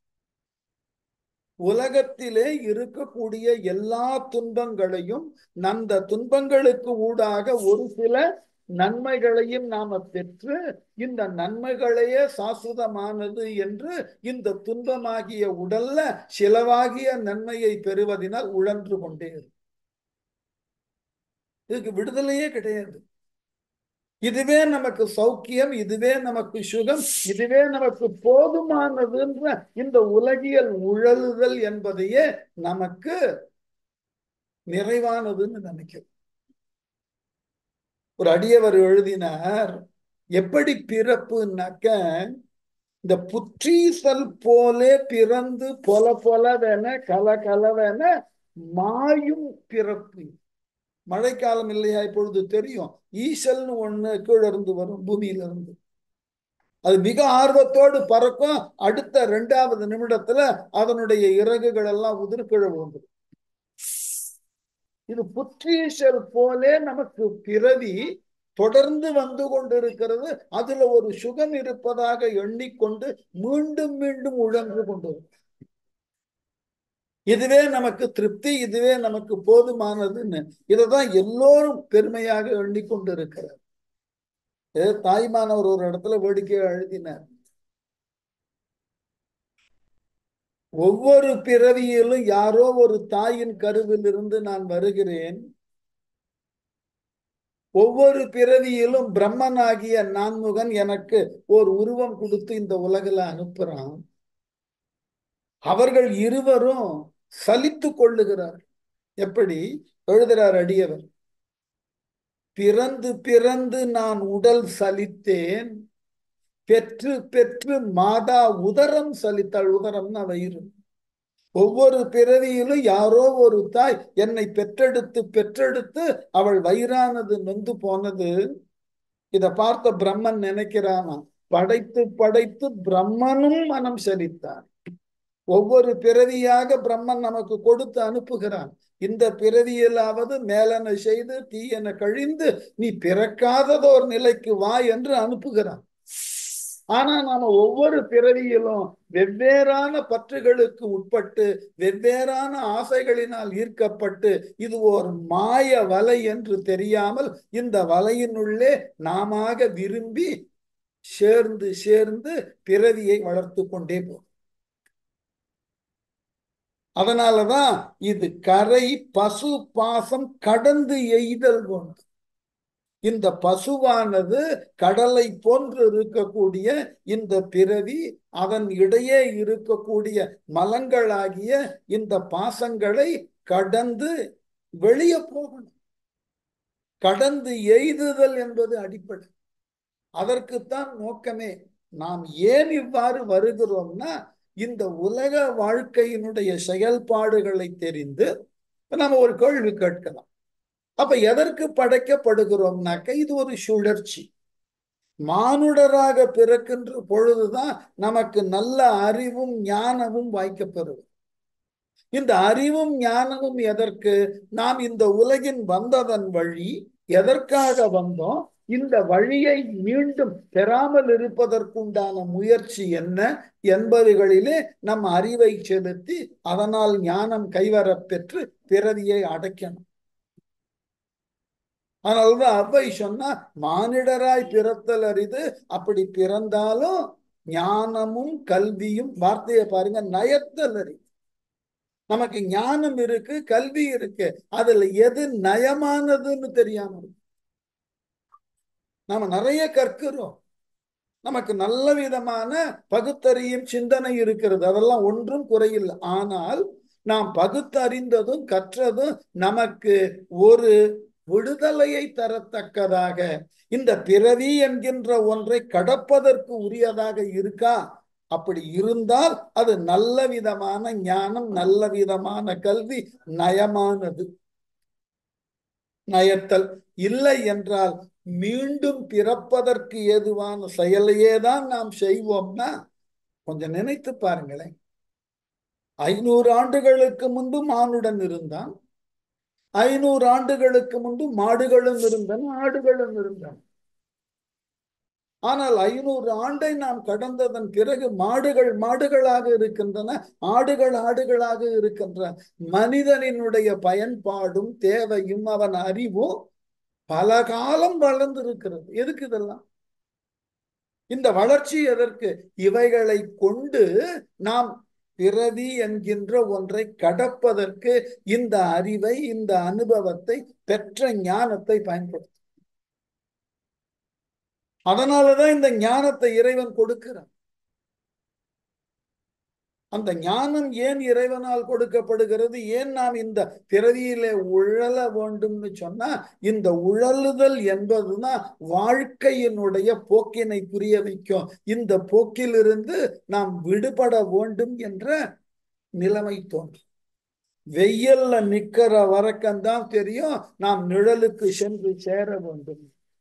உலகத்திலே இருக்கக்கூடிய எல்லா துன்பங்களையும் அந்த துன்பங்களுக்கு ஊடாக ஒரு சில நன்மைகளையும் நாம பெற்று இந்த நன்மைகளையே சாசுதமானது என்று இந்த துன்பமாகிய உடல்ல சிலவாகிய நன்மையை பெறுவதனால் உழன்று கொண்டே இதுக்கு விடுதலையே கிடையாது இதுவே நமக்கு சௌக்கியம் இதுவே நமக்கு சுகம் இதுவே நமக்கு போதுமானதுன்ற இந்த உலகியல் உழலுதல் என்பதையே நமக்கு நிறைவானதுன்னு நினைக்கிறோம் ஒரு அடியவர் எழுதினார் எப்படி பிறப்புனாக்க இந்த புற்றீசல் போலே பிறந்து பொல பொலவென கல கலவென மாயும் பிறப்பு மழைக்காலம் இல்லையா இப்பொழுது தெரியும் ஈசல்னு ஒண்ணு கீழே இருந்து வரும் பூமியில இருந்து அது மிக ஆர்வத்தோடு பறக்கும் அடுத்த ரெண்டாவது நிமிடத்துல அதனுடைய இறகுகள் எல்லாம் உதிர்கிழ விழுந்துடும் இது புற்றீசல் போலே நமக்கு பிறவி தொடர்ந்து வந்து கொண்டிருக்கிறது அதுல ஒரு சுகம் இருப்பதாக எண்ணிக்கொண்டு மீண்டும் மீண்டும் உழன்று கொண்டிருக்கும் இதுவே நமக்கு திருப்தி இதுவே நமக்கு போதுமானதுன்னு இதைதான் எல்லோரும் பெருமையாக எண்ணிக்கொண்டு இருக்கிறார் தாய்மானவர் ஒரு இடத்துல வேடிக்கையா எழுதினார் ஒவ்வொரு பிறவியிலும் யாரோ ஒரு தாயின் கருவில் இருந்து நான் வருகிறேன் ஒவ்வொரு பிறவியிலும் பிரம்மனாகிய நான்முகன் எனக்கு ஒரு உருவம் கொடுத்து இந்த உலகில அனுப்புறான் அவர்கள் இருவரும் சலித்து கொள்ளுகிறார் எப்படி எழுதுறார் அடியவர் பிறந்து பிறந்து நான் உடல் சலித்தேன் பெற்று பெற்று மாதா உதரம் சலித்தாள் உதரம்னா வயிறு ஒவ்வொரு பிறவியிலும் யாரோ ஒரு தாய் என்னை பெற்றெடுத்து பெற்றெடுத்து அவள் வயிறானது நொந்து போனது இத பார்த்த பிரம்மன் நினைக்கிறானா படைத்து படைத்து பிரம்மனும் மனம் செலுத்தான் ஒவ்வொரு பிறவியாக பிரம்மன் நமக்கு கொடுத்து அனுப்புகிறான் இந்த பிறவியிலாவது மேலன செய்து தீயன கழிந்து நீ பிறக்காததோர் நிலைக்கு வா என்று அனுப்புகிறான் ஆனா நாம ஒவ்வொரு பிறவியிலும் வெவ்வேறான பற்றுகளுக்கு உட்பட்டு வெவ்வேறான ஆசைகளினால் ஈர்க்கப்பட்டு இது ஒரு மாய வலை என்று தெரியாமல் இந்த வலையினுள்ளே நாம விரும்பி சேர்ந்து சேர்ந்து பிறவியை வளர்த்து கொண்டே போகும் அதனாலதான் இது கரை பசு பாசம் கடந்து எய்தல் கொண்டு இந்த பசுவானது கடலை போன்று இருக்கக்கூடிய இந்த பிறவி அதன் இடையே இருக்கக்கூடிய மலங்களாகிய இந்த பாசங்களை கடந்து வெளியே போகணும் கடந்து எய்துதல் என்பது அடிப்படை அதற்குத்தான் நோக்கமே நாம் ஏன் இவ்வாறு வருகிறோம்னா இந்த உலக வாழ்க்கையினுடைய செயல்பாடுகளை தெரிந்து நம்ம ஒரு கேள்வி கேட்கலாம் அப்ப எதற்கு படைக்கப்படுகிறோம்னாக்க இது ஒரு சுழற்சி மானுடராக பிறக்கின்ற பொழுதுதான் நமக்கு நல்ல அறிவும் ஞானமும் வாய்க்கப்பெறும் இந்த அறிவும் ஞானமும் எதற்கு நாம் இந்த உலகின் வந்ததன் வழி எதற்காக வந்தோம் இந்த வழியை மீண்டும் பெறாமல் இருப்பதற்குண்டான முயற்சி என்ன என்பதுகளிலே நம் அறிவை செலுத்தி அதனால் ஞானம் கைவரப் பெற்று பிறவியை அடைக்கணும் அதனாலதான் அவ்வை சொன்னா மானிடராய் பிறத்தல் அரிது அப்படி பிறந்தாலும் ஞானமும் கல்வியும் வார்த்தையை பாருங்க நயத்தல் அரிது நமக்கு ஞானம் இருக்கு கல்வி இருக்கு அதுல எது நயமானதுன்னு தெரியாம இருக்கு நாம நிறைய கற்கிறோம் நமக்கு நல்ல விதமான பகுத்தறியும் சிந்தனை இருக்கிறது அதெல்லாம் ஒன்றும் குறையில்லை ஆனால் நாம் பகுத்தறிந்ததும் கற்றதும் நமக்கு ஒரு விடுதலையை தரத்தக்கதாக இந்த பிறவி என்கின்ற ஒன்றை கடப்பதற்கு உரியதாக இருக்கா அப்படி இருந்தால் அது நல்ல விதமான ஞானம் நல்ல விதமான கல்வி நயமானது நயத்தல் இல்லை என்றால் மீண்டும் பிறப்பதற்கு ஏதுவான செயலையே தான் நாம் செய்வோம்னா கொஞ்சம் நினைத்து பாருங்களேன் ஐநூறு ஆண்டுகளுக்கு முன்பு மானுடன் இருந்தான் ஐநூறு ஆண்டுகளுக்கு முன்பு மாடுகளும் இருந்தன ஆடுகளும் இருந்தன ஆனால் ஐநூறு ஆண்டை நாம் கடந்ததன் பிறகு மாடுகள் மாடுகளாக இருக்கின்றன ஆடுகள் ஆடுகளாக இருக்கின்றன மனிதனினுடைய பயன்பாடும் தேவையும் அவன் அறிவும் பல காலம் வளர்ந்து இருக்கிறது எதுக்கு இதெல்லாம் இந்த வளர்ச்சி எதற்கு இவைகளை கொண்டு நாம் பிறவி என்கின்ற ஒன்றை கடப்பதற்கு இந்த அறிவை இந்த அனுபவத்தை பெற்ற ஞானத்தை பயன்படுத்தும் அதனாலதான் இந்த ஞானத்தை இறைவன் கொடுக்கிறான் அந்த ஞானம் ஏன் இறைவனால் கொடுக்கப்படுகிறது ஏன் நாம் இந்த பிறவியிலே உழல வேண்டும்னு சொன்னா இந்த உழலுதல் என்பதுதான் வாழ்க்கையினுடைய போக்கினை புரிய வைக்கும் இந்த போக்கிலிருந்து நாம் விடுபட வேண்டும் என்ற நிலைமை தோன்றும் வெயில்ல நிக்கிற வரக்கம்தான் தெரியும் நாம் நிழலுக்கு சென்று சேர வேண்டும்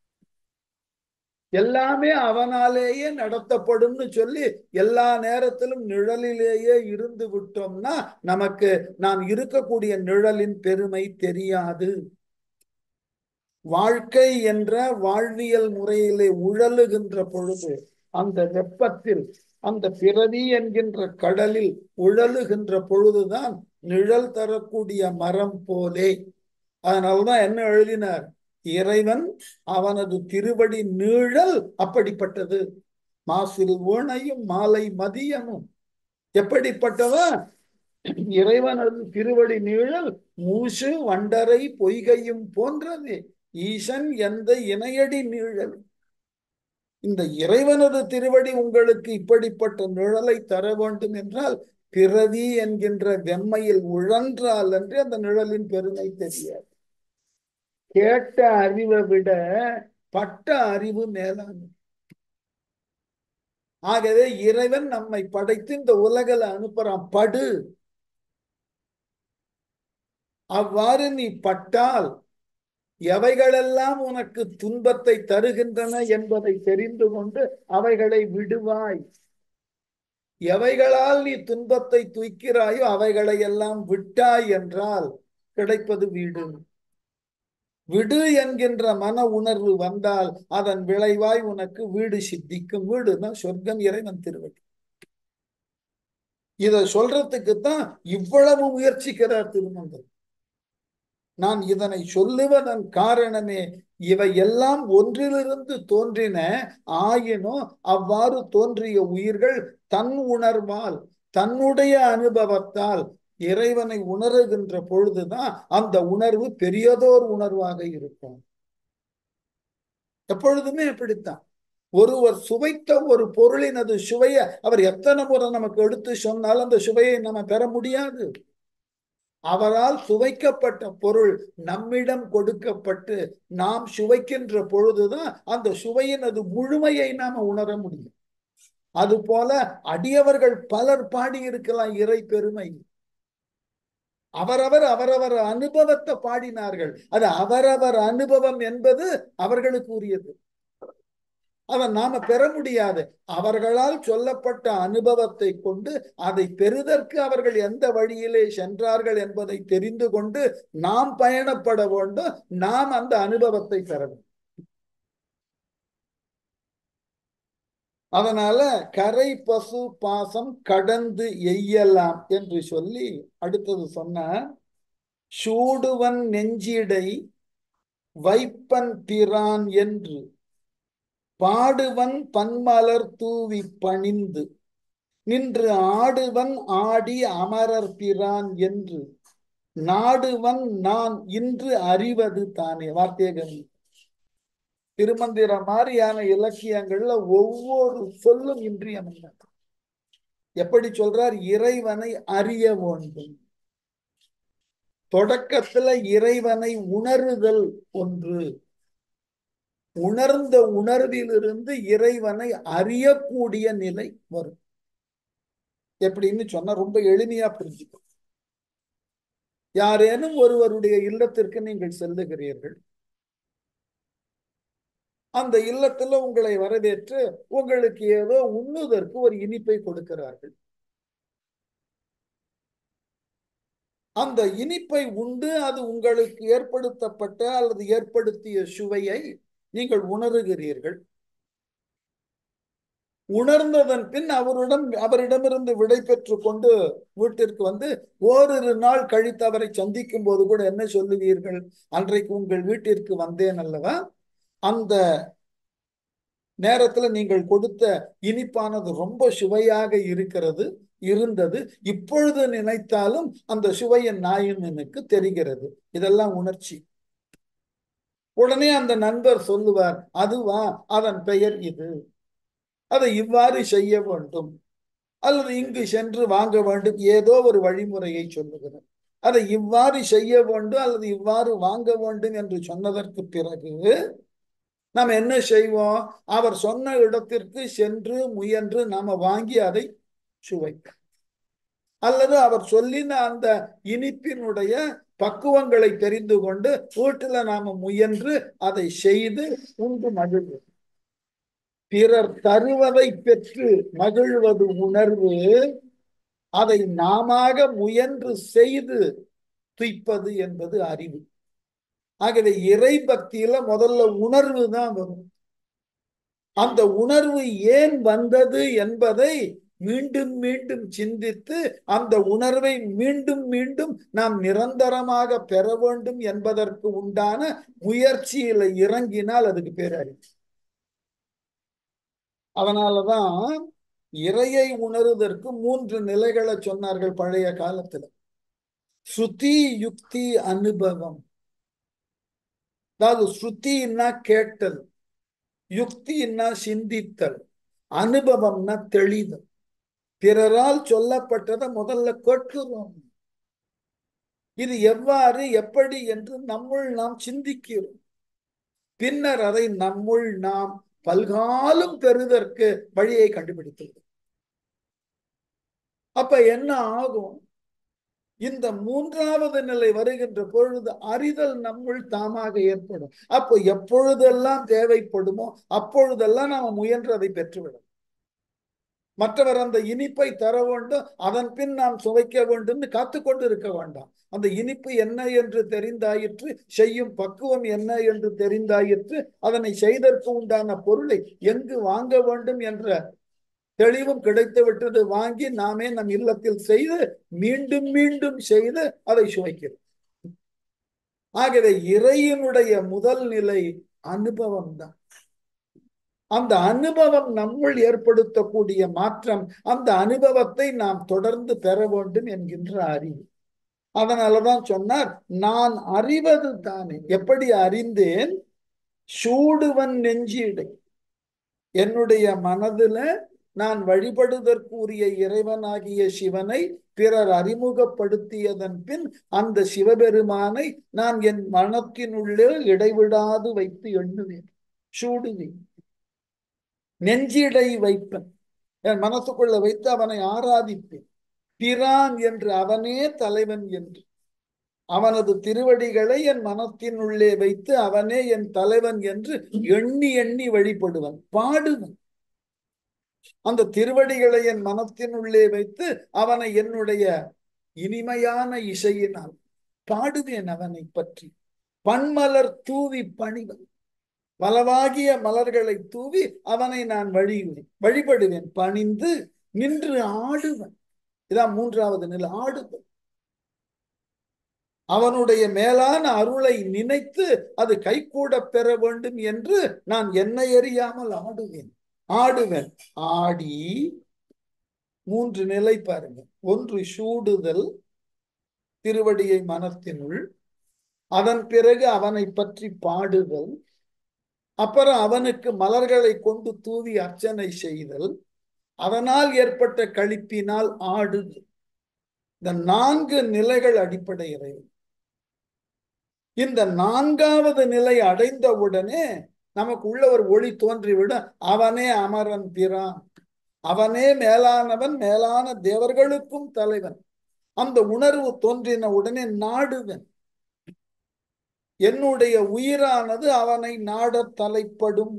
எல்லாமே அவனாலேயே நடத்தப்படும்னு சொல்லி எல்லா நேரத்திலும் நிழலிலேயே இருந்து விட்டோம்னா நமக்கு நாம் இருக்கக்கூடிய நிழலின் பெருமை தெரியாது வாழ்க்கை என்ற வாழ்வியல் முறையிலே உழலுகின்ற பொழுது அந்த வெப்பத்தில் அந்த பிறவி என்கின்ற கடலில் உழலுகின்ற பொழுதுதான் நிழல் தரக்கூடிய மரம் போலே அதனால்தான் என்ன எழுதினார் இறைவன் அவனது திருவடி நீழல் அப்படிப்பட்டது மாசில் ஊனையும் மாலை மதியமும் எப்படிப்பட்டவன் இறைவனது திருவடி நீழல் மூசு வண்டரை பொய்கையும் போன்றது ஈசன் எந்த இணையடி நீழல் இந்த இறைவனது திருவடி உங்களுக்கு இப்படிப்பட்ட நிழலை தர வேண்டும் என்றால் பிறவி என்கின்ற வெம்மையில் உழன்றால் என்று அந்த நிழலின் பெருமை தெரியாது கேட்ட அறிவை விட பட்ட அறிவு மேலானது ஆகவே இறைவன் நம்மை படைத்து இந்த உலகில் அனுப்புறான் படு அவ்வாறு நீ பட்டால் எவைகளெல்லாம் உனக்கு துன்பத்தை தருகின்றன என்பதை தெரிந்து கொண்டு அவைகளை விடுவாய் எவைகளால் நீ துன்பத்தை துய்க்கிறாயோ அவைகளை எல்லாம் விட்டாய் என்றால் கிடைப்பது வீடு விடு என்கின்ற மன உணர்வு வந்தால் அதன் விளைவாய் உனக்கு வீடு சித்திக்கும் வீடுனா சொர்க்கம் இறைவன் திருவடி இத சொல்றதுக்கு தான் இவ்வளவு முயற்சிக்கிறார் திருமந்தர் நான் இதனை சொல்லுவதன் காரணமே இவை எல்லாம் ஒன்றிலிருந்து தோன்றின ஆயினும் அவ்வாறு தோன்றிய உயிர்கள் தன் உணர்வால் தன்னுடைய அனுபவத்தால் இறைவனை உணருகின்ற பொழுதுதான் அந்த உணர்வு பெரியதோர் உணர்வாக இருக்கும் எப்பொழுதுமே அப்படித்தான் ஒருவர் சுவைத்த ஒரு பொருளினது சுவைய அவர் எத்தனை முறை நமக்கு எடுத்து சொன்னால் அந்த சுவையை நம்ம பெற முடியாது அவரால் சுவைக்கப்பட்ட பொருள் நம்மிடம் கொடுக்கப்பட்டு நாம் சுவைக்கின்ற பொழுதுதான் அந்த சுவையினது முழுமையை நாம உணர முடியும் அது போல அடியவர்கள் பலர் பாடியிருக்கலாம் இறை பெருமை அவரவர் அவரவர் அனுபவத்தை பாடினார்கள் அது அவரவர் அனுபவம் என்பது அவர்களுக்கு உரியது அதை நாம பெற முடியாது அவர்களால் சொல்லப்பட்ட அனுபவத்தை கொண்டு அதை பெறுதற்கு அவர்கள் எந்த வழியிலே சென்றார்கள் என்பதை தெரிந்து கொண்டு நாம் பயணப்பட வேண்டும் நாம் அந்த அனுபவத்தை பெற வேண்டும் அதனால கரை பசு பாசம் கடந்து எய்யலாம் என்று சொல்லி அடுத்தது சொன்ன சூடுவன் நெஞ்சிடை வைப்பன் பிரான் என்று பாடுவன் பன்மலர் தூவி பணிந்து நின்று ஆடுவன் ஆடி அமரர் பிரான் என்று நாடுவன் நான் இன்று அறிவது தானே வார்த்தையகன் திருமந்திர மாதிரியான இலக்கியங்கள்ல ஒவ்வொரு சொல்லும் இன்றியமையாது எப்படி சொல்றார் இறைவனை அறிய வேண்டும் தொடக்கத்துல இறைவனை உணருதல் ஒன்று உணர்ந்த உணர்விலிருந்து இறைவனை அறியக்கூடிய நிலை வரும் எப்படின்னு சொன்னா ரொம்ப எளிமையா புரிஞ்சுக்கும் யாரேனும் ஒருவருடைய இல்லத்திற்கு நீங்கள் செல்லுகிறீர்கள் அந்த இல்லத்துல உங்களை வரவேற்று உங்களுக்கு ஏதோ உண்ணுவதற்கு ஒரு இனிப்பை கொடுக்கிறார்கள் அந்த இனிப்பை உண்டு அது உங்களுக்கு ஏற்படுத்தப்பட்ட அல்லது ஏற்படுத்திய சுவையை நீங்கள் உணருகிறீர்கள் உணர்ந்ததன் பின் அவரிடம் அவரிடமிருந்து விடை பெற்று கொண்டு வீட்டிற்கு வந்து ஓரிரு நாள் கழித்து அவரை சந்திக்கும் போது கூட என்ன சொல்லுவீர்கள் அன்றைக்கு உங்கள் வீட்டிற்கு வந்தேன் அல்லவா அந்த நேரத்துல நீங்கள் கொடுத்த இனிப்பானது ரொம்ப சுவையாக இருக்கிறது இருந்தது இப்பொழுது நினைத்தாலும் அந்த சுவையின் நாயின் எனக்கு தெரிகிறது இதெல்லாம் உணர்ச்சி உடனே அந்த நண்பர் சொல்லுவார் அதுவா அதன் பெயர் இது அதை இவ்வாறு செய்ய வேண்டும் அல்லது இங்கு சென்று வாங்க வேண்டும் ஏதோ ஒரு வழிமுறையை சொல்லுகிறார் அதை இவ்வாறு செய்ய வேண்டும் அல்லது இவ்வாறு வாங்க வேண்டும் என்று சொன்னதற்கு பிறகு நாம் என்ன செய்வோம் அவர் சொன்ன இடத்திற்கு சென்று முயன்று நாம வாங்கி அதை சுவைக்க அல்லது அவர் சொல்லின அந்த இனிப்பினுடைய பக்குவங்களை தெரிந்து கொண்டு வீட்டுல நாம முயன்று அதை செய்து உண்டு மகிழ்வோம் பிறர் தருவதை பெற்று மகிழ்வது உணர்வு அதை நாம முயன்று செய்து துய்ப்பது என்பது அறிவு ஆகவே இறை பக்தியில முதல்ல உணர்வு தான் வரும் அந்த உணர்வு ஏன் வந்தது என்பதை மீண்டும் மீண்டும் சிந்தித்து அந்த உணர்வை மீண்டும் மீண்டும் நாம் நிரந்தரமாக பெற வேண்டும் என்பதற்கு உண்டான முயற்சியில இறங்கினால் அதுக்கு பேர் அறிவு அதனாலதான் இறையை உணருவதற்கு மூன்று நிலைகளை சொன்னார்கள் பழைய காலத்துல ஸ்ருதி யுக்தி அனுபவம் அதாவது ஸ்ருதின்னா கேட்டல் யுக்தின்னா சிந்தித்தல் அனுபவம்னா தெளிதல் பிறரால் சொல்லப்பட்டதை முதல்ல கேட்கிறோம் இது எவ்வாறு எப்படி என்று நம்முள் நாம் சிந்திக்கிறோம் பின்னர் அதை நம்முள் நாம் பல்காலும் பெறுதற்கு வழியை கண்டுபிடித்தது அப்ப என்ன ஆகும் இந்த மூன்றாவது நிலை வருகின்ற பொழுது அறிதல் நம்முள் தாமாக ஏற்படும் அப்போ எப்பொழுதெல்லாம் தேவைப்படுமோ அப்பொழுதெல்லாம் நாம முயன்றதை பெற்றுவிடும் மற்றவர் அந்த இனிப்பை தர வேண்டும் அதன் பின் நாம் சுவைக்க வேண்டும்னு காத்து கொண்டு இருக்க வேண்டாம் அந்த இனிப்பு என்ன என்று தெரிந்தாயிற்று செய்யும் பக்குவம் என்ன என்று தெரிந்தாயிற்று அதனை செய்தற்கு உண்டான பொருளை எங்கு வாங்க வேண்டும் என்ற தெளிவும் கிடைத்து விட்டது வாங்கி நாமே நம் இல்லத்தில் செய்து மீண்டும் மீண்டும் செய்து அதை சுவைக்கிறோம் ஆகவே இறையினுடைய முதல் நிலை அனுபவம் தான் அந்த அனுபவம் நம்முள் ஏற்படுத்தக்கூடிய மாற்றம் அந்த அனுபவத்தை நாம் தொடர்ந்து பெற வேண்டும் என்கின்ற அறிவு அதனாலதான் சொன்னார் நான் அறிவது தானே எப்படி அறிந்தேன் சூடுவன் நெஞ்சிடை என்னுடைய மனதுல நான் வழிபடுவதற்குரிய இறைவனாகிய சிவனை பிறர் அறிமுகப்படுத்தியதன் பின் அந்த சிவபெருமானை நான் என் மனத்தினுள்ளே இடைவிடாது வைத்து எண்ணுவேன் சூடுவேன் நெஞ்சிடை வைப்பன் என் மனசுக்குள்ள வைத்து அவனை ஆராதிப்பேன் பிரான் என்று அவனே தலைவன் என்று அவனது திருவடிகளை என் மனத்தின் உள்ளே வைத்து அவனே என் தலைவன் என்று எண்ணி எண்ணி வழிபடுவன் பாடுவன் அந்த திருவடிகளை என் மனத்தின் உள்ளே வைத்து அவனை என்னுடைய இனிமையான இசையினால் பாடுவேன் அவனை பற்றி பன்மலர் தூவி பணிவன் பலவாகிய மலர்களை தூவி அவனை நான் வழியுவேன் வழிபடுவேன் பணிந்து நின்று ஆடுவன் இதான் மூன்றாவது நிலை ஆடுவன் அவனுடைய மேலான அருளை நினைத்து அது கைகூட பெற வேண்டும் என்று நான் என்னை அறியாமல் ஆடுவேன் ஆடுவேன் ஆடி மூன்று நிலை பாருங்க ஒன்று சூடுதல் திருவடியை மனத்தினுள் அதன் பிறகு அவனை பற்றி பாடுதல் அப்புறம் அவனுக்கு மலர்களை கொண்டு தூவி அர்ச்சனை செய்தல் அதனால் ஏற்பட்ட கழிப்பினால் ஆடுதல் இந்த நான்கு நிலைகள் அடிப்படை இறைவன் இந்த நான்காவது நிலை அடைந்தவுடனே நமக்கு உள்ள ஒரு ஒளி தோன்றிவிடும் அவனே அமரன் பிரான் அவனே மேலானவன் மேலான தேவர்களுக்கும் தலைவன் அந்த உணர்வு தோன்றின உடனே நாடுவன் என்னுடைய உயிரானது அவனை நாட தலைப்படும்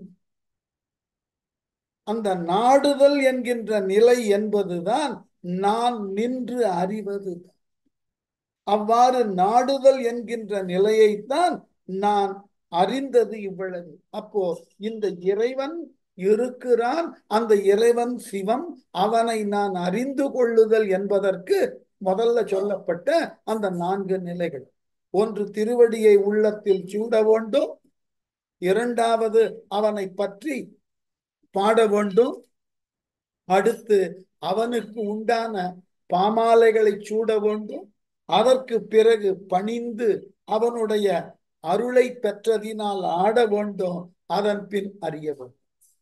அந்த நாடுதல் என்கின்ற நிலை என்பதுதான் நான் நின்று அறிவது அவ்வாறு நாடுதல் என்கின்ற நிலையைத்தான் நான் அறிந்தது இவ்வளவு அப்போ இந்த இறைவன் இருக்கிறான் அந்த இறைவன் சிவம் அவனை நான் அறிந்து கொள்ளுதல் என்பதற்கு முதல்ல சொல்லப்பட்ட அந்த நான்கு நிலைகள் ஒன்று திருவடியை உள்ளத்தில் சூட வேண்டும் இரண்டாவது அவனை பற்றி பாட வேண்டும் அடுத்து அவனுக்கு உண்டான பாமாலைகளை சூட வேண்டும் அதற்கு பிறகு பணிந்து அவனுடைய அருளை பெற்றதினால் ஆட வேண்டும் அதன் பின் அறிய வேண்டும்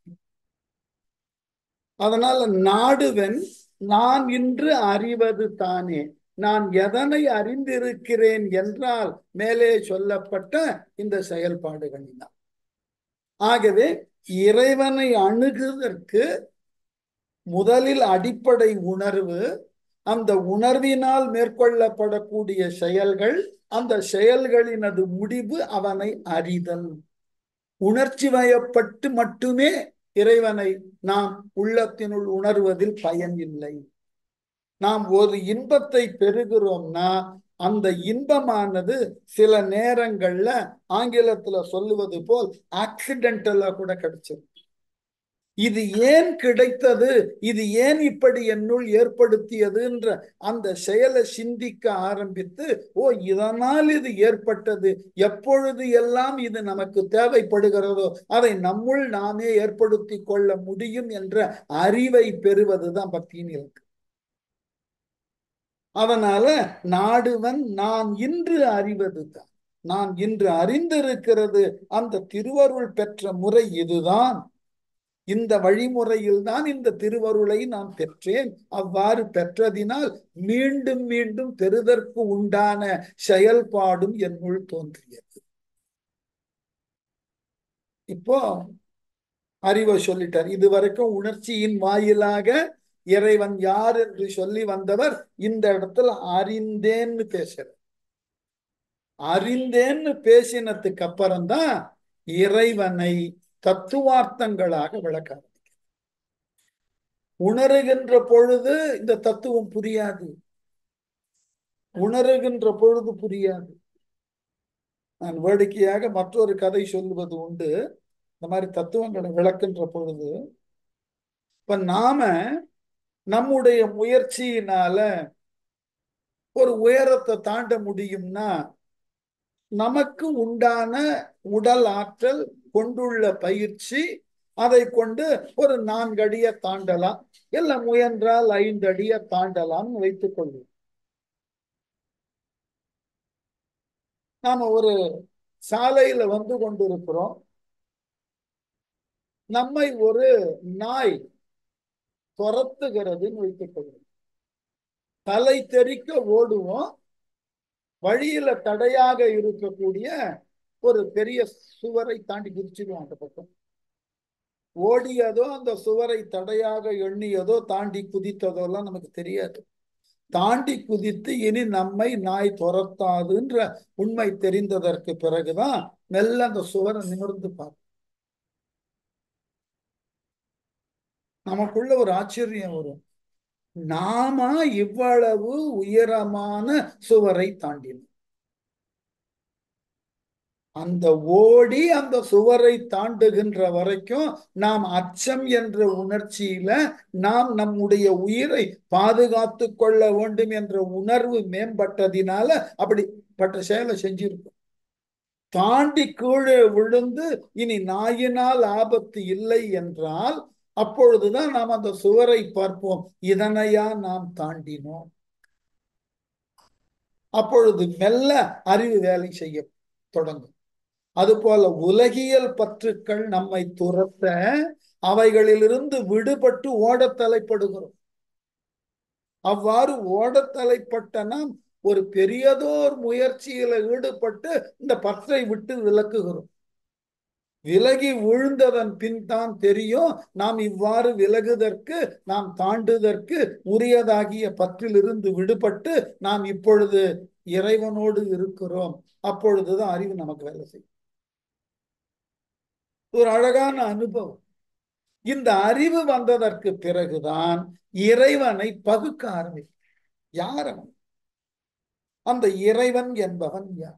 அதனால நாடுவன் நான் இன்று அறிவது தானே நான் எதனை அறிந்திருக்கிறேன் என்றால் மேலே சொல்லப்பட்ட இந்த செயல்பாடுகளினால் ஆகவே இறைவனை அணுகுவதற்கு முதலில் அடிப்படை உணர்வு அந்த உணர்வினால் மேற்கொள்ளப்படக்கூடிய செயல்கள் அந்த செயல்களினது முடிவு அவனை அறிதல் உணர்ச்சி வயப்பட்டு மட்டுமே இறைவனை நாம் உள்ளத்தினுள் உணர்வதில் பயன் இல்லை நாம் ஒரு இன்பத்தை பெறுகிறோம்னா அந்த இன்பமானது சில நேரங்கள்ல ஆங்கிலத்துல சொல்லுவது போல் ஆக்சிடென்டலா கூட கிடைச்சிருக்கு இது ஏன் கிடைத்தது இது ஏன் இப்படி என்னுள் ஏற்படுத்தியதுன்ற அந்த செயலை சிந்திக்க ஆரம்பித்து ஓ இதனால் இது ஏற்பட்டது எப்பொழுது எல்லாம் இது நமக்கு தேவைப்படுகிறதோ அதை நம்முள் நாமே ஏற்படுத்தி கொள்ள முடியும் என்ற அறிவை பெறுவதுதான் பக்தியின் இலக்கு அதனால நாடுவன் நான் இன்று அறிவது தான் நான் இன்று அறிந்திருக்கிறது அந்த திருவருள் பெற்ற முறை இதுதான் இந்த வழிமுறையில் தான் இந்த திருவருளை நான் பெற்றேன் அவ்வாறு பெற்றதினால் மீண்டும் மீண்டும் பெறுதற்கு உண்டான செயல்பாடும் என்னுள் தோன்றியது இப்போ அறிவை சொல்லிட்டார் இதுவரைக்கும் உணர்ச்சியின் வாயிலாக இறைவன் யார் என்று சொல்லி வந்தவர் இந்த இடத்துல அறிந்தேன்னு பேசுற அறிந்தேன்னு பேசினதுக்கு அப்புறம்தான் இறைவனை தத்துவார்த்தங்களாக விளக்க உணருகின்ற பொழுது இந்த தத்துவம் புரியாது உணருகின்ற பொழுது புரியாது நான் வேடிக்கையாக மற்றொரு கதை சொல்லுவது உண்டு இந்த மாதிரி தத்துவங்களை விளக்குன்ற பொழுது இப்ப நாம நம்முடைய முயற்சியினால ஒரு உயரத்தை தாண்ட முடியும்னா நமக்கு உண்டான உடல் ஆற்றல் கொண்டுள்ள பயிற்சி அதை கொண்டு ஒரு நான்கு அடிய தாண்டலாம் இல்லை முயன்றால் ஐந்து அடிய தாண்டலாம் வைத்துக் கொள்வோம் நாம ஒரு சாலையில வந்து கொண்டிருக்கிறோம் நம்மை ஒரு நாய் துரத்துகிறதுன்னு வைத்துக் கொள்வோம் தலை தெறிக்க ஓடுவோம் வழியில தடையாக இருக்கக்கூடிய ஒரு பெரிய சுவரை தாண்டி குதிச்சிடுவோம் அந்த பக்கம் ஓடியதோ அந்த சுவரை தடையாக எண்ணியதோ தாண்டி குதித்ததோ எல்லாம் நமக்கு தெரியாது தாண்டி குதித்து இனி நம்மை நாய் துரத்தாதுன்ற உண்மை தெரிந்ததற்கு பிறகுதான் மெல்ல அந்த சுவரை நிமிர்ந்து பார்ப்போம் நமக்குள்ள ஒரு ஆச்சரியம் வரும் நாம இவ்வளவு உயரமான சுவரை தாண்டினோம் அந்த ஓடி அந்த சுவரை தாண்டுகின்ற வரைக்கும் நாம் அச்சம் என்ற உணர்ச்சியில நாம் நம்முடைய உயிரை பாதுகாத்து கொள்ள வேண்டும் என்ற உணர்வு மேம்பட்டதினால அப்படிப்பட்ட செயலை செஞ்சிருக்கோம் தாண்டி கீழே விழுந்து இனி நாயினால் ஆபத்து இல்லை என்றால் அப்பொழுதுதான் நாம் அந்த சுவரை பார்ப்போம் இதனையா நாம் தாண்டினோம் அப்பொழுது மெல்ல அறிவு வேலை செய்ய தொடங்கும் அதுபோல உலகியல் பற்றுக்கள் நம்மை துரத்த அவைகளிலிருந்து விடுபட்டு ஓடத் தலைப்படுகிறோம் அவ்வாறு ஓடத் தலைப்பட்ட நாம் ஒரு பெரியதோர் முயற்சியில ஈடுபட்டு இந்த பற்றை விட்டு விலக்குகிறோம் விலகி விழுந்ததன் பின் தான் தெரியும் நாம் இவ்வாறு விலகுதற்கு நாம் தாண்டுதற்கு உரியதாகிய பற்றிலிருந்து விடுபட்டு நாம் இப்பொழுது இறைவனோடு இருக்கிறோம் அப்பொழுதுதான் அறிவு நமக்கு வேலை செய்யும் ஒரு அழகான அனுபவம் இந்த அறிவு வந்ததற்கு பிறகுதான் இறைவனை பகுக்க ஆரம்பிக்கும் யார் அவன் அந்த இறைவன் என்பவன் யார்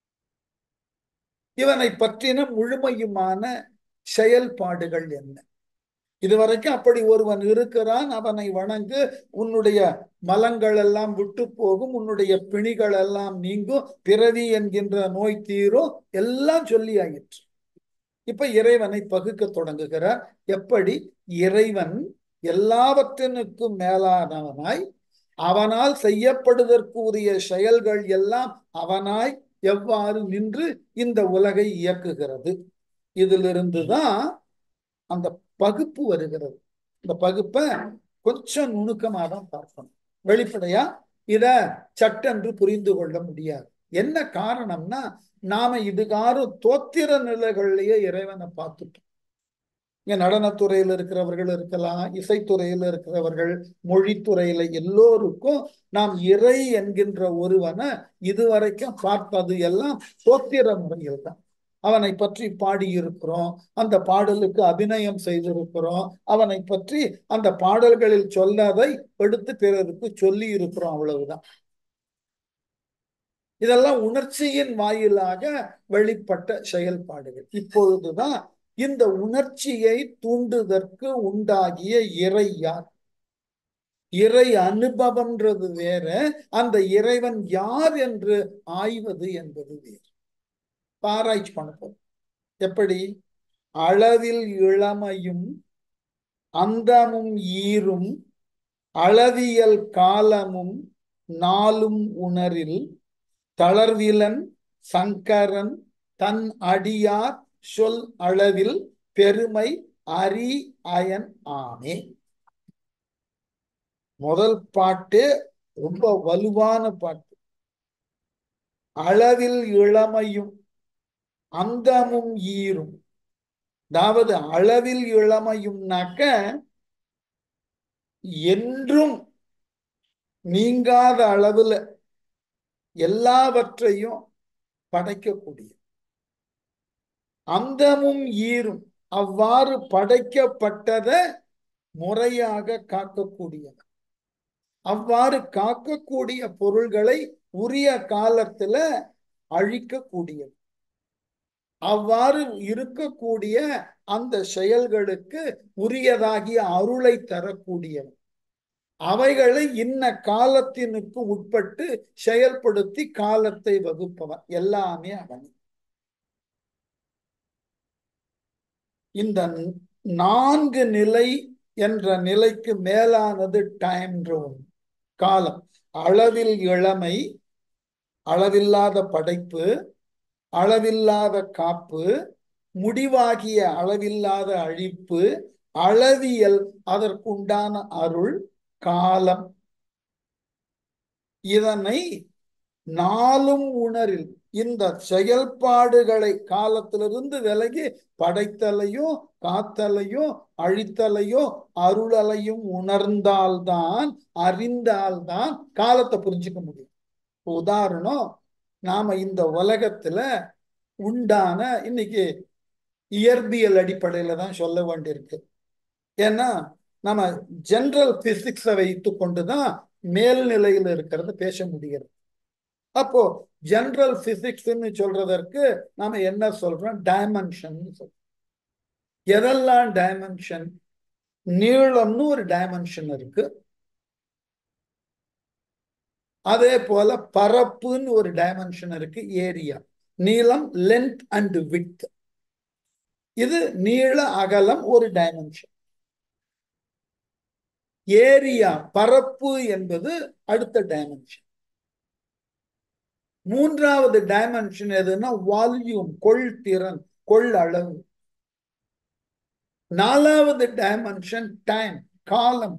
இவனை பற்றின முழுமையுமான செயல்பாடுகள் என்ன இதுவரைக்கும் அப்படி ஒருவன் இருக்கிறான் அவனை வணங்கு உன்னுடைய மலங்கள் எல்லாம் விட்டு போகும் உன்னுடைய பிணிகள் எல்லாம் நீங்கும் பிறவி என்கின்ற நோய் தீரும் எல்லாம் சொல்லி ஆயிற்று இப்ப இறைவனை பகுக்க தொடங்குகிறார் எப்படி இறைவன் எல்லாவற்றினுக்கும் மேலானவனாய் அவனால் செய்யப்படுவதற்கு உரிய செயல்கள் எல்லாம் அவனாய் எவ்வாறு நின்று இந்த உலகை இயக்குகிறது இதிலிருந்து தான் அந்த பகுப்பு வருகிறது இந்த பகுப்பை கொஞ்சம் நுணுக்கமாக தான் பார்க்கணும் வெளிப்படையா இத சட்டென்று புரிந்து கொள்ள முடியாது என்ன காரணம்னா நாம இதுகாரும் தோத்திர நிலைகள்லயே இறைவனை பார்த்துட்டோம் இங்க நடனத்துறையில் இருக்கிறவர்கள் இருக்கலாம் இசைத்துறையில் இருக்கிறவர்கள் மொழித்துறையில எல்லோருக்கும் நாம் இறை என்கின்ற ஒருவனை இதுவரைக்கும் பார்ப்பது எல்லாம் தோத்திர முறையில் தான் அவனை பற்றி பாடியிருக்கிறோம் அந்த பாடலுக்கு அபிநயம் செய்திருக்கிறோம் அவனை பற்றி அந்த பாடல்களில் சொல்லாதை எடுத்து பிறருக்கு சொல்லி இருக்கிறோம் அவ்வளவுதான் இதெல்லாம் உணர்ச்சியின் வாயிலாக வெளிப்பட்ட செயல்பாடுகள் இப்பொழுதுதான் இந்த உணர்ச்சியை தூண்டுதற்கு உண்டாகிய இறை யார் இறை அனுபவம்ன்றது வேற அந்த இறைவன் யார் என்று ஆய்வது என்பது வேறு ஆராய்ச்சி பண்ண போறோம் எப்படி அளவில் இளமையும் அந்தமும் ஈரும் அளவியல் காலமும் நாளும் உணரில் தளர்விலன் சங்கரன் தன் அடியார் சொல் அளவில் பெருமை அரி அயன் ஆமே முதல் பாட்டு ரொம்ப வலுவான பாட்டு அளவில் இளமையும் அந்தமும் ஈரும் அதாவது அளவில் இளமையும்னாக்க என்றும் நீங்காத அளவுல எல்லாவற்றையும் படைக்கக்கூடிய அந்தமும் ஈரும் அவ்வாறு படைக்கப்பட்டதை முறையாக காக்கக்கூடியவர் அவ்வாறு காக்கக்கூடிய பொருள்களை உரிய காலத்துல அழிக்கக்கூடியது அவ்வாறு இருக்கக்கூடிய அந்த செயல்களுக்கு உரியதாகிய அருளை தரக்கூடியவர் அவைகளை இன்ன காலத்தினுக்கு உட்பட்டு செயல்படுத்தி காலத்தை வகுப்பவன் எல்லாமே அவன் இந்த நான்கு நிலை என்ற நிலைக்கு மேலானது டைம் காலம் அளவில் இளமை அளவில்லாத படைப்பு அளவில்லாத காப்பு முடிவாகிய அளவில்லாத அழிப்பு அளவியல் அதற்குண்டான அருள் காலம் இதனை நாளும் உணரில் இந்த செயல்பாடுகளை காலத்திலிருந்து விலகி படைத்தலையும் காத்தலையும் அழித்தலையும் அருளலையும் உணர்ந்தால்தான் அறிந்தால்தான் காலத்தை புரிஞ்சுக்க முடியும் உதாரணம் நாம இந்த உலகத்துல உண்டான இன்னைக்கு இயற்பியல் அடிப்படையில தான் சொல்ல வேண்டியிருக்கு ஏன்னா நம்ம ஜெனரல் பிசிக்ஸை வைத்து கொண்டுதான் மேல்நிலையில் இருக்கிறத பேச முடிகிறது அப்போ ஜெனரல் பிசிக்ஸ்ன்னு சொல்றதற்கு நாம என்ன சொல்றோம் டைமென்ஷன் சொல்றோம் எதெல்லாம் டைமென்ஷன் நீளம்னு ஒரு டைமென்ஷன் இருக்கு அதே போல பரப்புன்னு ஒரு டைமென்ஷன் இருக்கு ஏரியா நீளம் லென்த் அண்ட் வித் இது நீள அகலம் ஒரு டைமென்ஷன் ஏரியா பரப்பு என்பது அடுத்த டைமென்ஷன் மூன்றாவது டைமென்ஷன் எதுன்னா வால்யூம் கொள் திறன் கொள் அளவு நாலாவது டைமென்ஷன் டைம் காலம்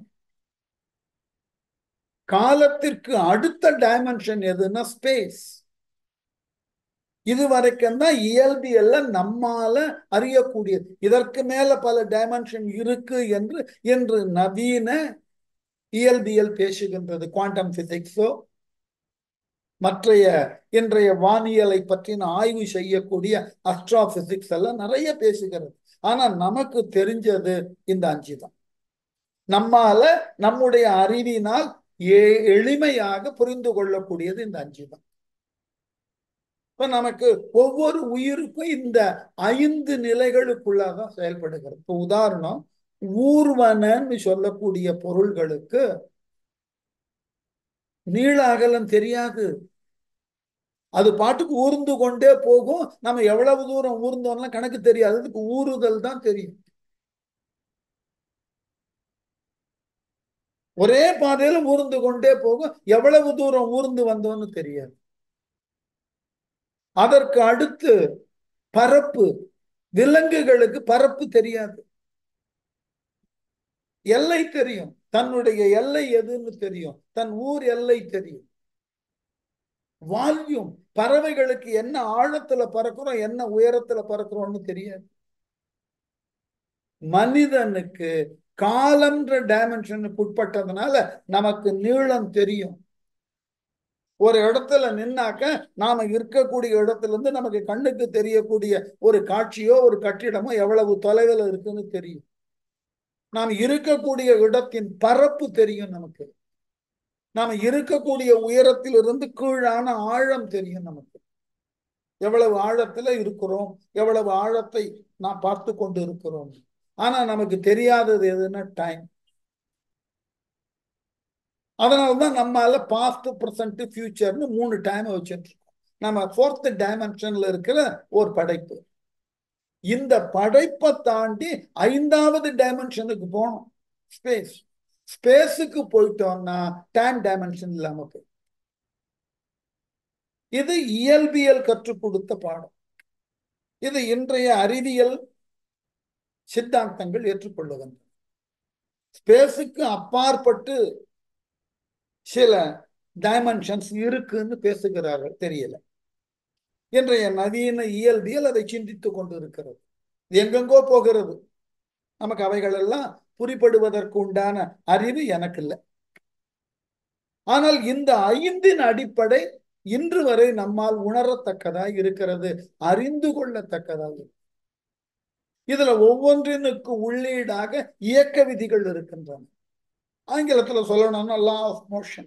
காலத்திற்கு அடுத்த டைமென்ஷன் எதுன்னா ஸ்பேஸ் இது வரைக்கும் தான் இயல்பியல்ல நம்மால அறியக்கூடியது இதற்கு மேல பல டைமென்ஷன் இருக்கு என்று என்று நவீன இயல்பியல் பேசுகின்றது குவாண்டம் பிசிக்ஸோ மற்றைய இன்றைய வானியலை பற்றின ஆய்வு செய்யக்கூடிய அஸ்ட்ரா பிசிக்ஸ் எல்லாம் நிறைய பேசுகிறது ஆனா நமக்கு தெரிஞ்சது இந்த அஞ்சு தான் நம்மால நம்முடைய அறிவினால் எளிமையாக புரிந்து கொள்ளக்கூடியது இந்த அஞ்சு தான் இப்ப நமக்கு ஒவ்வொரு உயிருக்கும் இந்த ஐந்து நிலைகளுக்குள்ளதான் செயல்படுகிறது இப்ப உதாரணம் ஊர்வனன்னு சொல்லக்கூடிய பொருள்களுக்கு நீள அகலம் தெரியாது அது பாட்டுக்கு ஊர்ந்து கொண்டே போகும் நம்ம எவ்வளவு தூரம் ஊர்ந்தோம்னா கணக்கு தெரியாது அதுக்கு ஊறுதல் தான் தெரியும் ஒரே பாதையில ஊர்ந்து கொண்டே போகும் எவ்வளவு தூரம் ஊர்ந்து வந்தோம்னு தெரியாது அதற்கு அடுத்து பரப்பு விலங்குகளுக்கு பரப்பு தெரியாது எல்லை தெரியும் தன்னுடைய எல்லை எதுன்னு தெரியும் தன் ஊர் எல்லை தெரியும் வால்யூம் பறவைகளுக்கு என்ன ஆழத்துல பறக்கிறோம் என்ன உயரத்துல பறக்கிறோம்னு தெரியாது மனிதனுக்கு காலம்ன்ற டைமென்ஷனுக்கு உட்பட்டதுனால நமக்கு நீளம் தெரியும் ஒரு இடத்துல நின்னாக்க நாம இருக்கக்கூடிய இடத்துல இருந்து நமக்கு கண்ணுக்கு தெரியக்கூடிய ஒரு காட்சியோ ஒரு கட்டிடமோ எவ்வளவு தொலைவில் இருக்குன்னு தெரியும் நாம் இருக்கக்கூடிய இடத்தின் பரப்பு தெரியும் நமக்கு நாம இருக்கக்கூடிய உயரத்தில் இருந்து கீழான ஆழம் தெரியும் நமக்கு எவ்வளவு ஆழத்துல இருக்கிறோம் எவ்வளவு ஆழத்தை நாம் பார்த்து கொண்டு இருக்கிறோம் ஆனா நமக்கு தெரியாதது எதுன்னா டைம் அதனாலதான் நம்மால பாஸ்ட் ப்ரெசன்ட் ஃபியூச்சர்னு மூணு டைம் வச்சுட்டு இருக்கோம் நம்ம ஃபோர்த் டைமென்ஷன்ல இருக்கிற ஒரு படைப்பு இந்த படைப்பை தாண்டி ஐந்தாவது டைமென்ஷனுக்கு போனோம் ஸ்பேஸ் ஸ்பேஸுக்கு போயிட்டோம்னா டைம் டைமென்ஷன் இல்லாம போய் இது இயல்பியல் கற்றுக் கொடுத்த பாடம் இது இன்றைய அறிவியல் சித்தாந்தங்கள் ஏற்றுக்கொள்ளுகின்றன ஸ்பேஸுக்கு அப்பாற்பட்டு சில டைமென்ஷன்ஸ் இருக்குன்னு பேசுகிறார்கள் தெரியல இன்றைய நவீன இயல்பியல் அதை சிந்தித்து கொண்டு இருக்கிறது எங்கெங்கோ போகிறது நமக்கு அவைகள் எல்லாம் புரிபடுவதற்கு உண்டான அறிவு எனக்கு இல்லை ஆனால் இந்த ஐந்தின் அடிப்படை இன்று வரை நம்மால் உணரத்தக்கதாய் இருக்கிறது அறிந்து கொள்ளத்தக்கதாய் இதுல ஒவ்வொன்றினுக்கு உள்ளீடாக இயக்க விதிகள் இருக்கின்றன ஆங்கிலத்துல சொல்லணும்னா லா ஆஃப் மோஷன்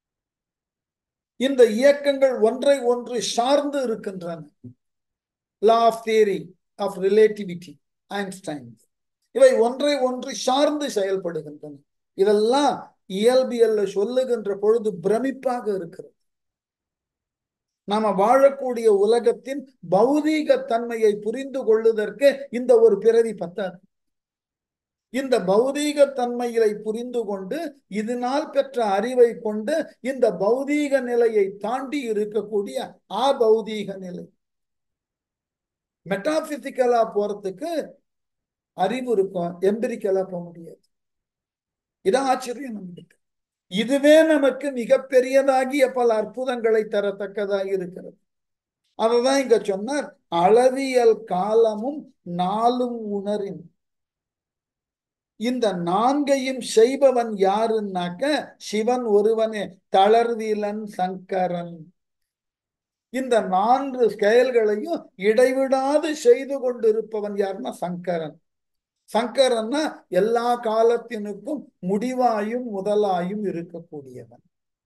இந்த இயக்கங்கள் ஒன்றை ஒன்று சார்ந்து இருக்கின்றன law of theory of relativity Einstein இவை ஒன்றை ஒன்று சார்ந்து செயல்படுகின்றன இதெல்லாம் இயல்பியல்ல சொல்லுகின்ற பொழுது பிரமிப்பாக இருக்கிறது நாம வாழக்கூடிய உலகத்தின் பௌதீக தன்மையை புரிந்து கொள்ளுதற்கு இந்த ஒரு பிறவி பத்தாது இந்த பௌதீக தன்மையை புரிந்து கொண்டு இதனால் பெற்ற அறிவை கொண்டு இந்த பௌதீக நிலையை தாண்டி இருக்கக்கூடிய அபௌதீக நிலை மெட்டாபிசிக்கலா போறதுக்கு அறிவு இருக்கும் எம்பிரிக்கலா போக முடியாது இதான் ஆச்சரியம் நமக்கு இதுவே நமக்கு மிகப்பெரியதாகிய பல அற்புதங்களை தரத்தக்கதாக இருக்கிறது அததான் இங்க சொன்னார் அளவியல் காலமும் நாளும் உணரின் இந்த நான்கையும் செய்பவன் யாருன்னாக்க சிவன் ஒருவனே தளர்வீலன் சங்கரன் இந்த நான்கு செயல்களையும் இடைவிடாது செய்து கொண்டிருப்பவன் யாருன்னா சங்கரன் சங்கரன்னா எல்லா காலத்தினுக்கும் முடிவாயும் முதலாயும் இருக்கக்கூடியவன்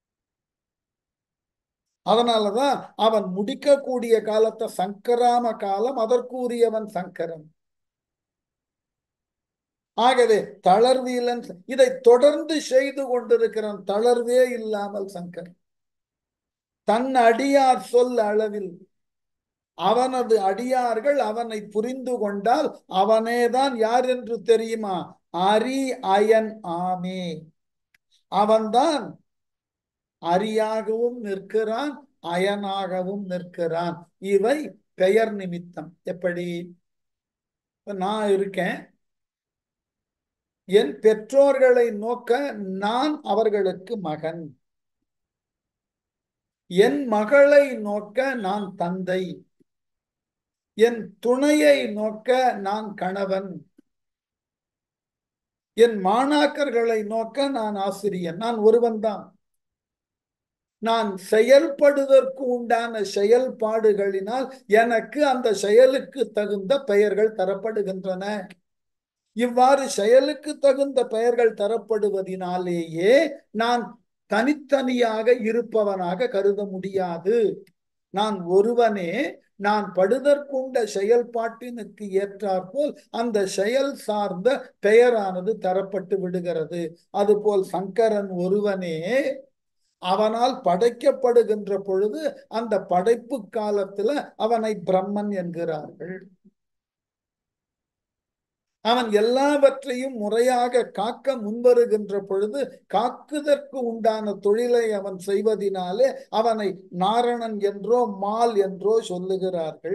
அதனாலதான் அவன் முடிக்கக்கூடிய காலத்தை சங்கராம காலம் அதற்குரியவன் சங்கரன் ஆகவே தளர்வீலன் இதை தொடர்ந்து செய்து கொண்டிருக்கிறான் தளர்வே இல்லாமல் சங்கரன் தன் அடியார் சொல் அளவில் அவனது அடியார்கள் அவனை புரிந்து கொண்டால் அவனேதான் யார் என்று தெரியுமா அரி அயன் ஆமே அவன்தான் அரியாகவும் நிற்கிறான் அயனாகவும் நிற்கிறான் இவை பெயர் நிமித்தம் எப்படி நான் இருக்கேன் என் பெற்றோர்களை நோக்க நான் அவர்களுக்கு மகன் என் மகளை நோக்க நான் தந்தை என் துணையை நோக்க நான் கணவன் என் மாணாக்கர்களை நோக்க நான் ஆசிரியன் நான் ஒருவன் தான் நான் செயல்படுவதற்கு உண்டான செயல்பாடுகளினால் எனக்கு அந்த செயலுக்கு தகுந்த பெயர்கள் தரப்படுகின்றன இவ்வாறு செயலுக்கு தகுந்த பெயர்கள் தரப்படுவதினாலேயே நான் தனித்தனியாக இருப்பவனாக கருத முடியாது நான் ஒருவனே நான் படுதற்குண்ட செயல்பாட்டினுக்கு ஏற்றாற்போல் அந்த செயல் சார்ந்த பெயரானது தரப்பட்டு விடுகிறது அதுபோல் சங்கரன் ஒருவனே அவனால் படைக்கப்படுகின்ற பொழுது அந்த படைப்பு காலத்துல அவனை பிரம்மன் என்கிறார்கள் அவன் எல்லாவற்றையும் முறையாக காக்க முன்வருகின்ற பொழுது காக்குதற்கு உண்டான தொழிலை அவன் செய்வதினாலே அவனை நாரணன் என்றோ மால் என்றோ சொல்லுகிறார்கள்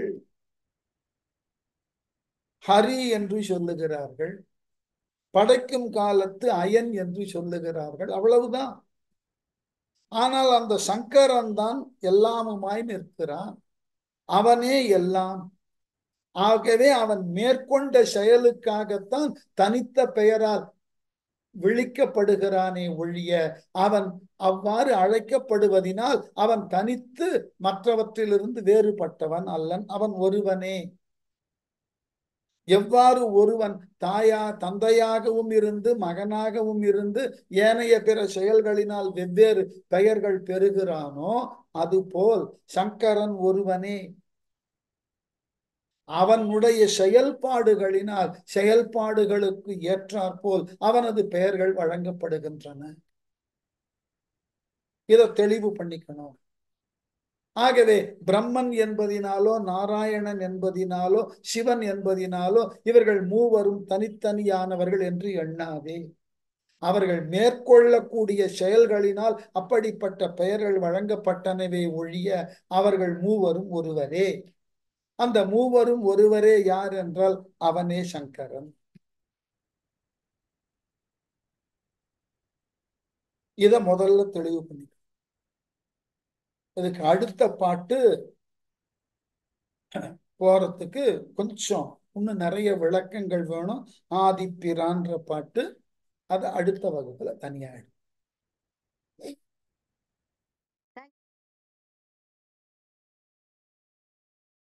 ஹரி என்று சொல்லுகிறார்கள் படைக்கும் காலத்து அயன் என்று சொல்லுகிறார்கள் அவ்வளவுதான் ஆனால் அந்த சங்கரன் தான் எல்லாமுமாய் நிற்கிறான் அவனே எல்லாம் ஆகவே அவன் மேற்கொண்ட செயலுக்காகத்தான் தனித்த பெயரால் விழிக்கப்படுகிறானே ஒழிய அவன் அவ்வாறு அழைக்கப்படுவதினால் அவன் தனித்து மற்றவற்றிலிருந்து வேறுபட்டவன் அல்லன் அவன் ஒருவனே எவ்வாறு ஒருவன் தாயா தந்தையாகவும் இருந்து மகனாகவும் இருந்து ஏனைய பிற செயல்களினால் வெவ்வேறு பெயர்கள் பெறுகிறானோ அதுபோல் சங்கரன் ஒருவனே அவனுடைய செயல்பாடுகளினால் செயல்பாடுகளுக்கு ஏற்றாற்போல் அவனது பெயர்கள் வழங்கப்படுகின்றன இதை தெளிவு பண்ணிக்கணும் ஆகவே பிரம்மன் என்பதினாலோ நாராயணன் என்பதினாலோ சிவன் என்பதினாலோ இவர்கள் மூவரும் தனித்தனியானவர்கள் என்று எண்ணாதே அவர்கள் மேற்கொள்ளக்கூடிய செயல்களினால் அப்படிப்பட்ட பெயர்கள் வழங்கப்பட்டனவே ஒழிய அவர்கள் மூவரும் ஒருவரே அந்த மூவரும் ஒருவரே யார் என்றால் அவனே சங்கரன் இத முதல்ல தெளிவு பண்ணி இதுக்கு அடுத்த பாட்டு போறதுக்கு கொஞ்சம் இன்னும் நிறைய விளக்கங்கள் வேணும் ஆதிப்பிரான்ற பாட்டு அது அடுத்த வகுப்புல தனியா எடுப்போம்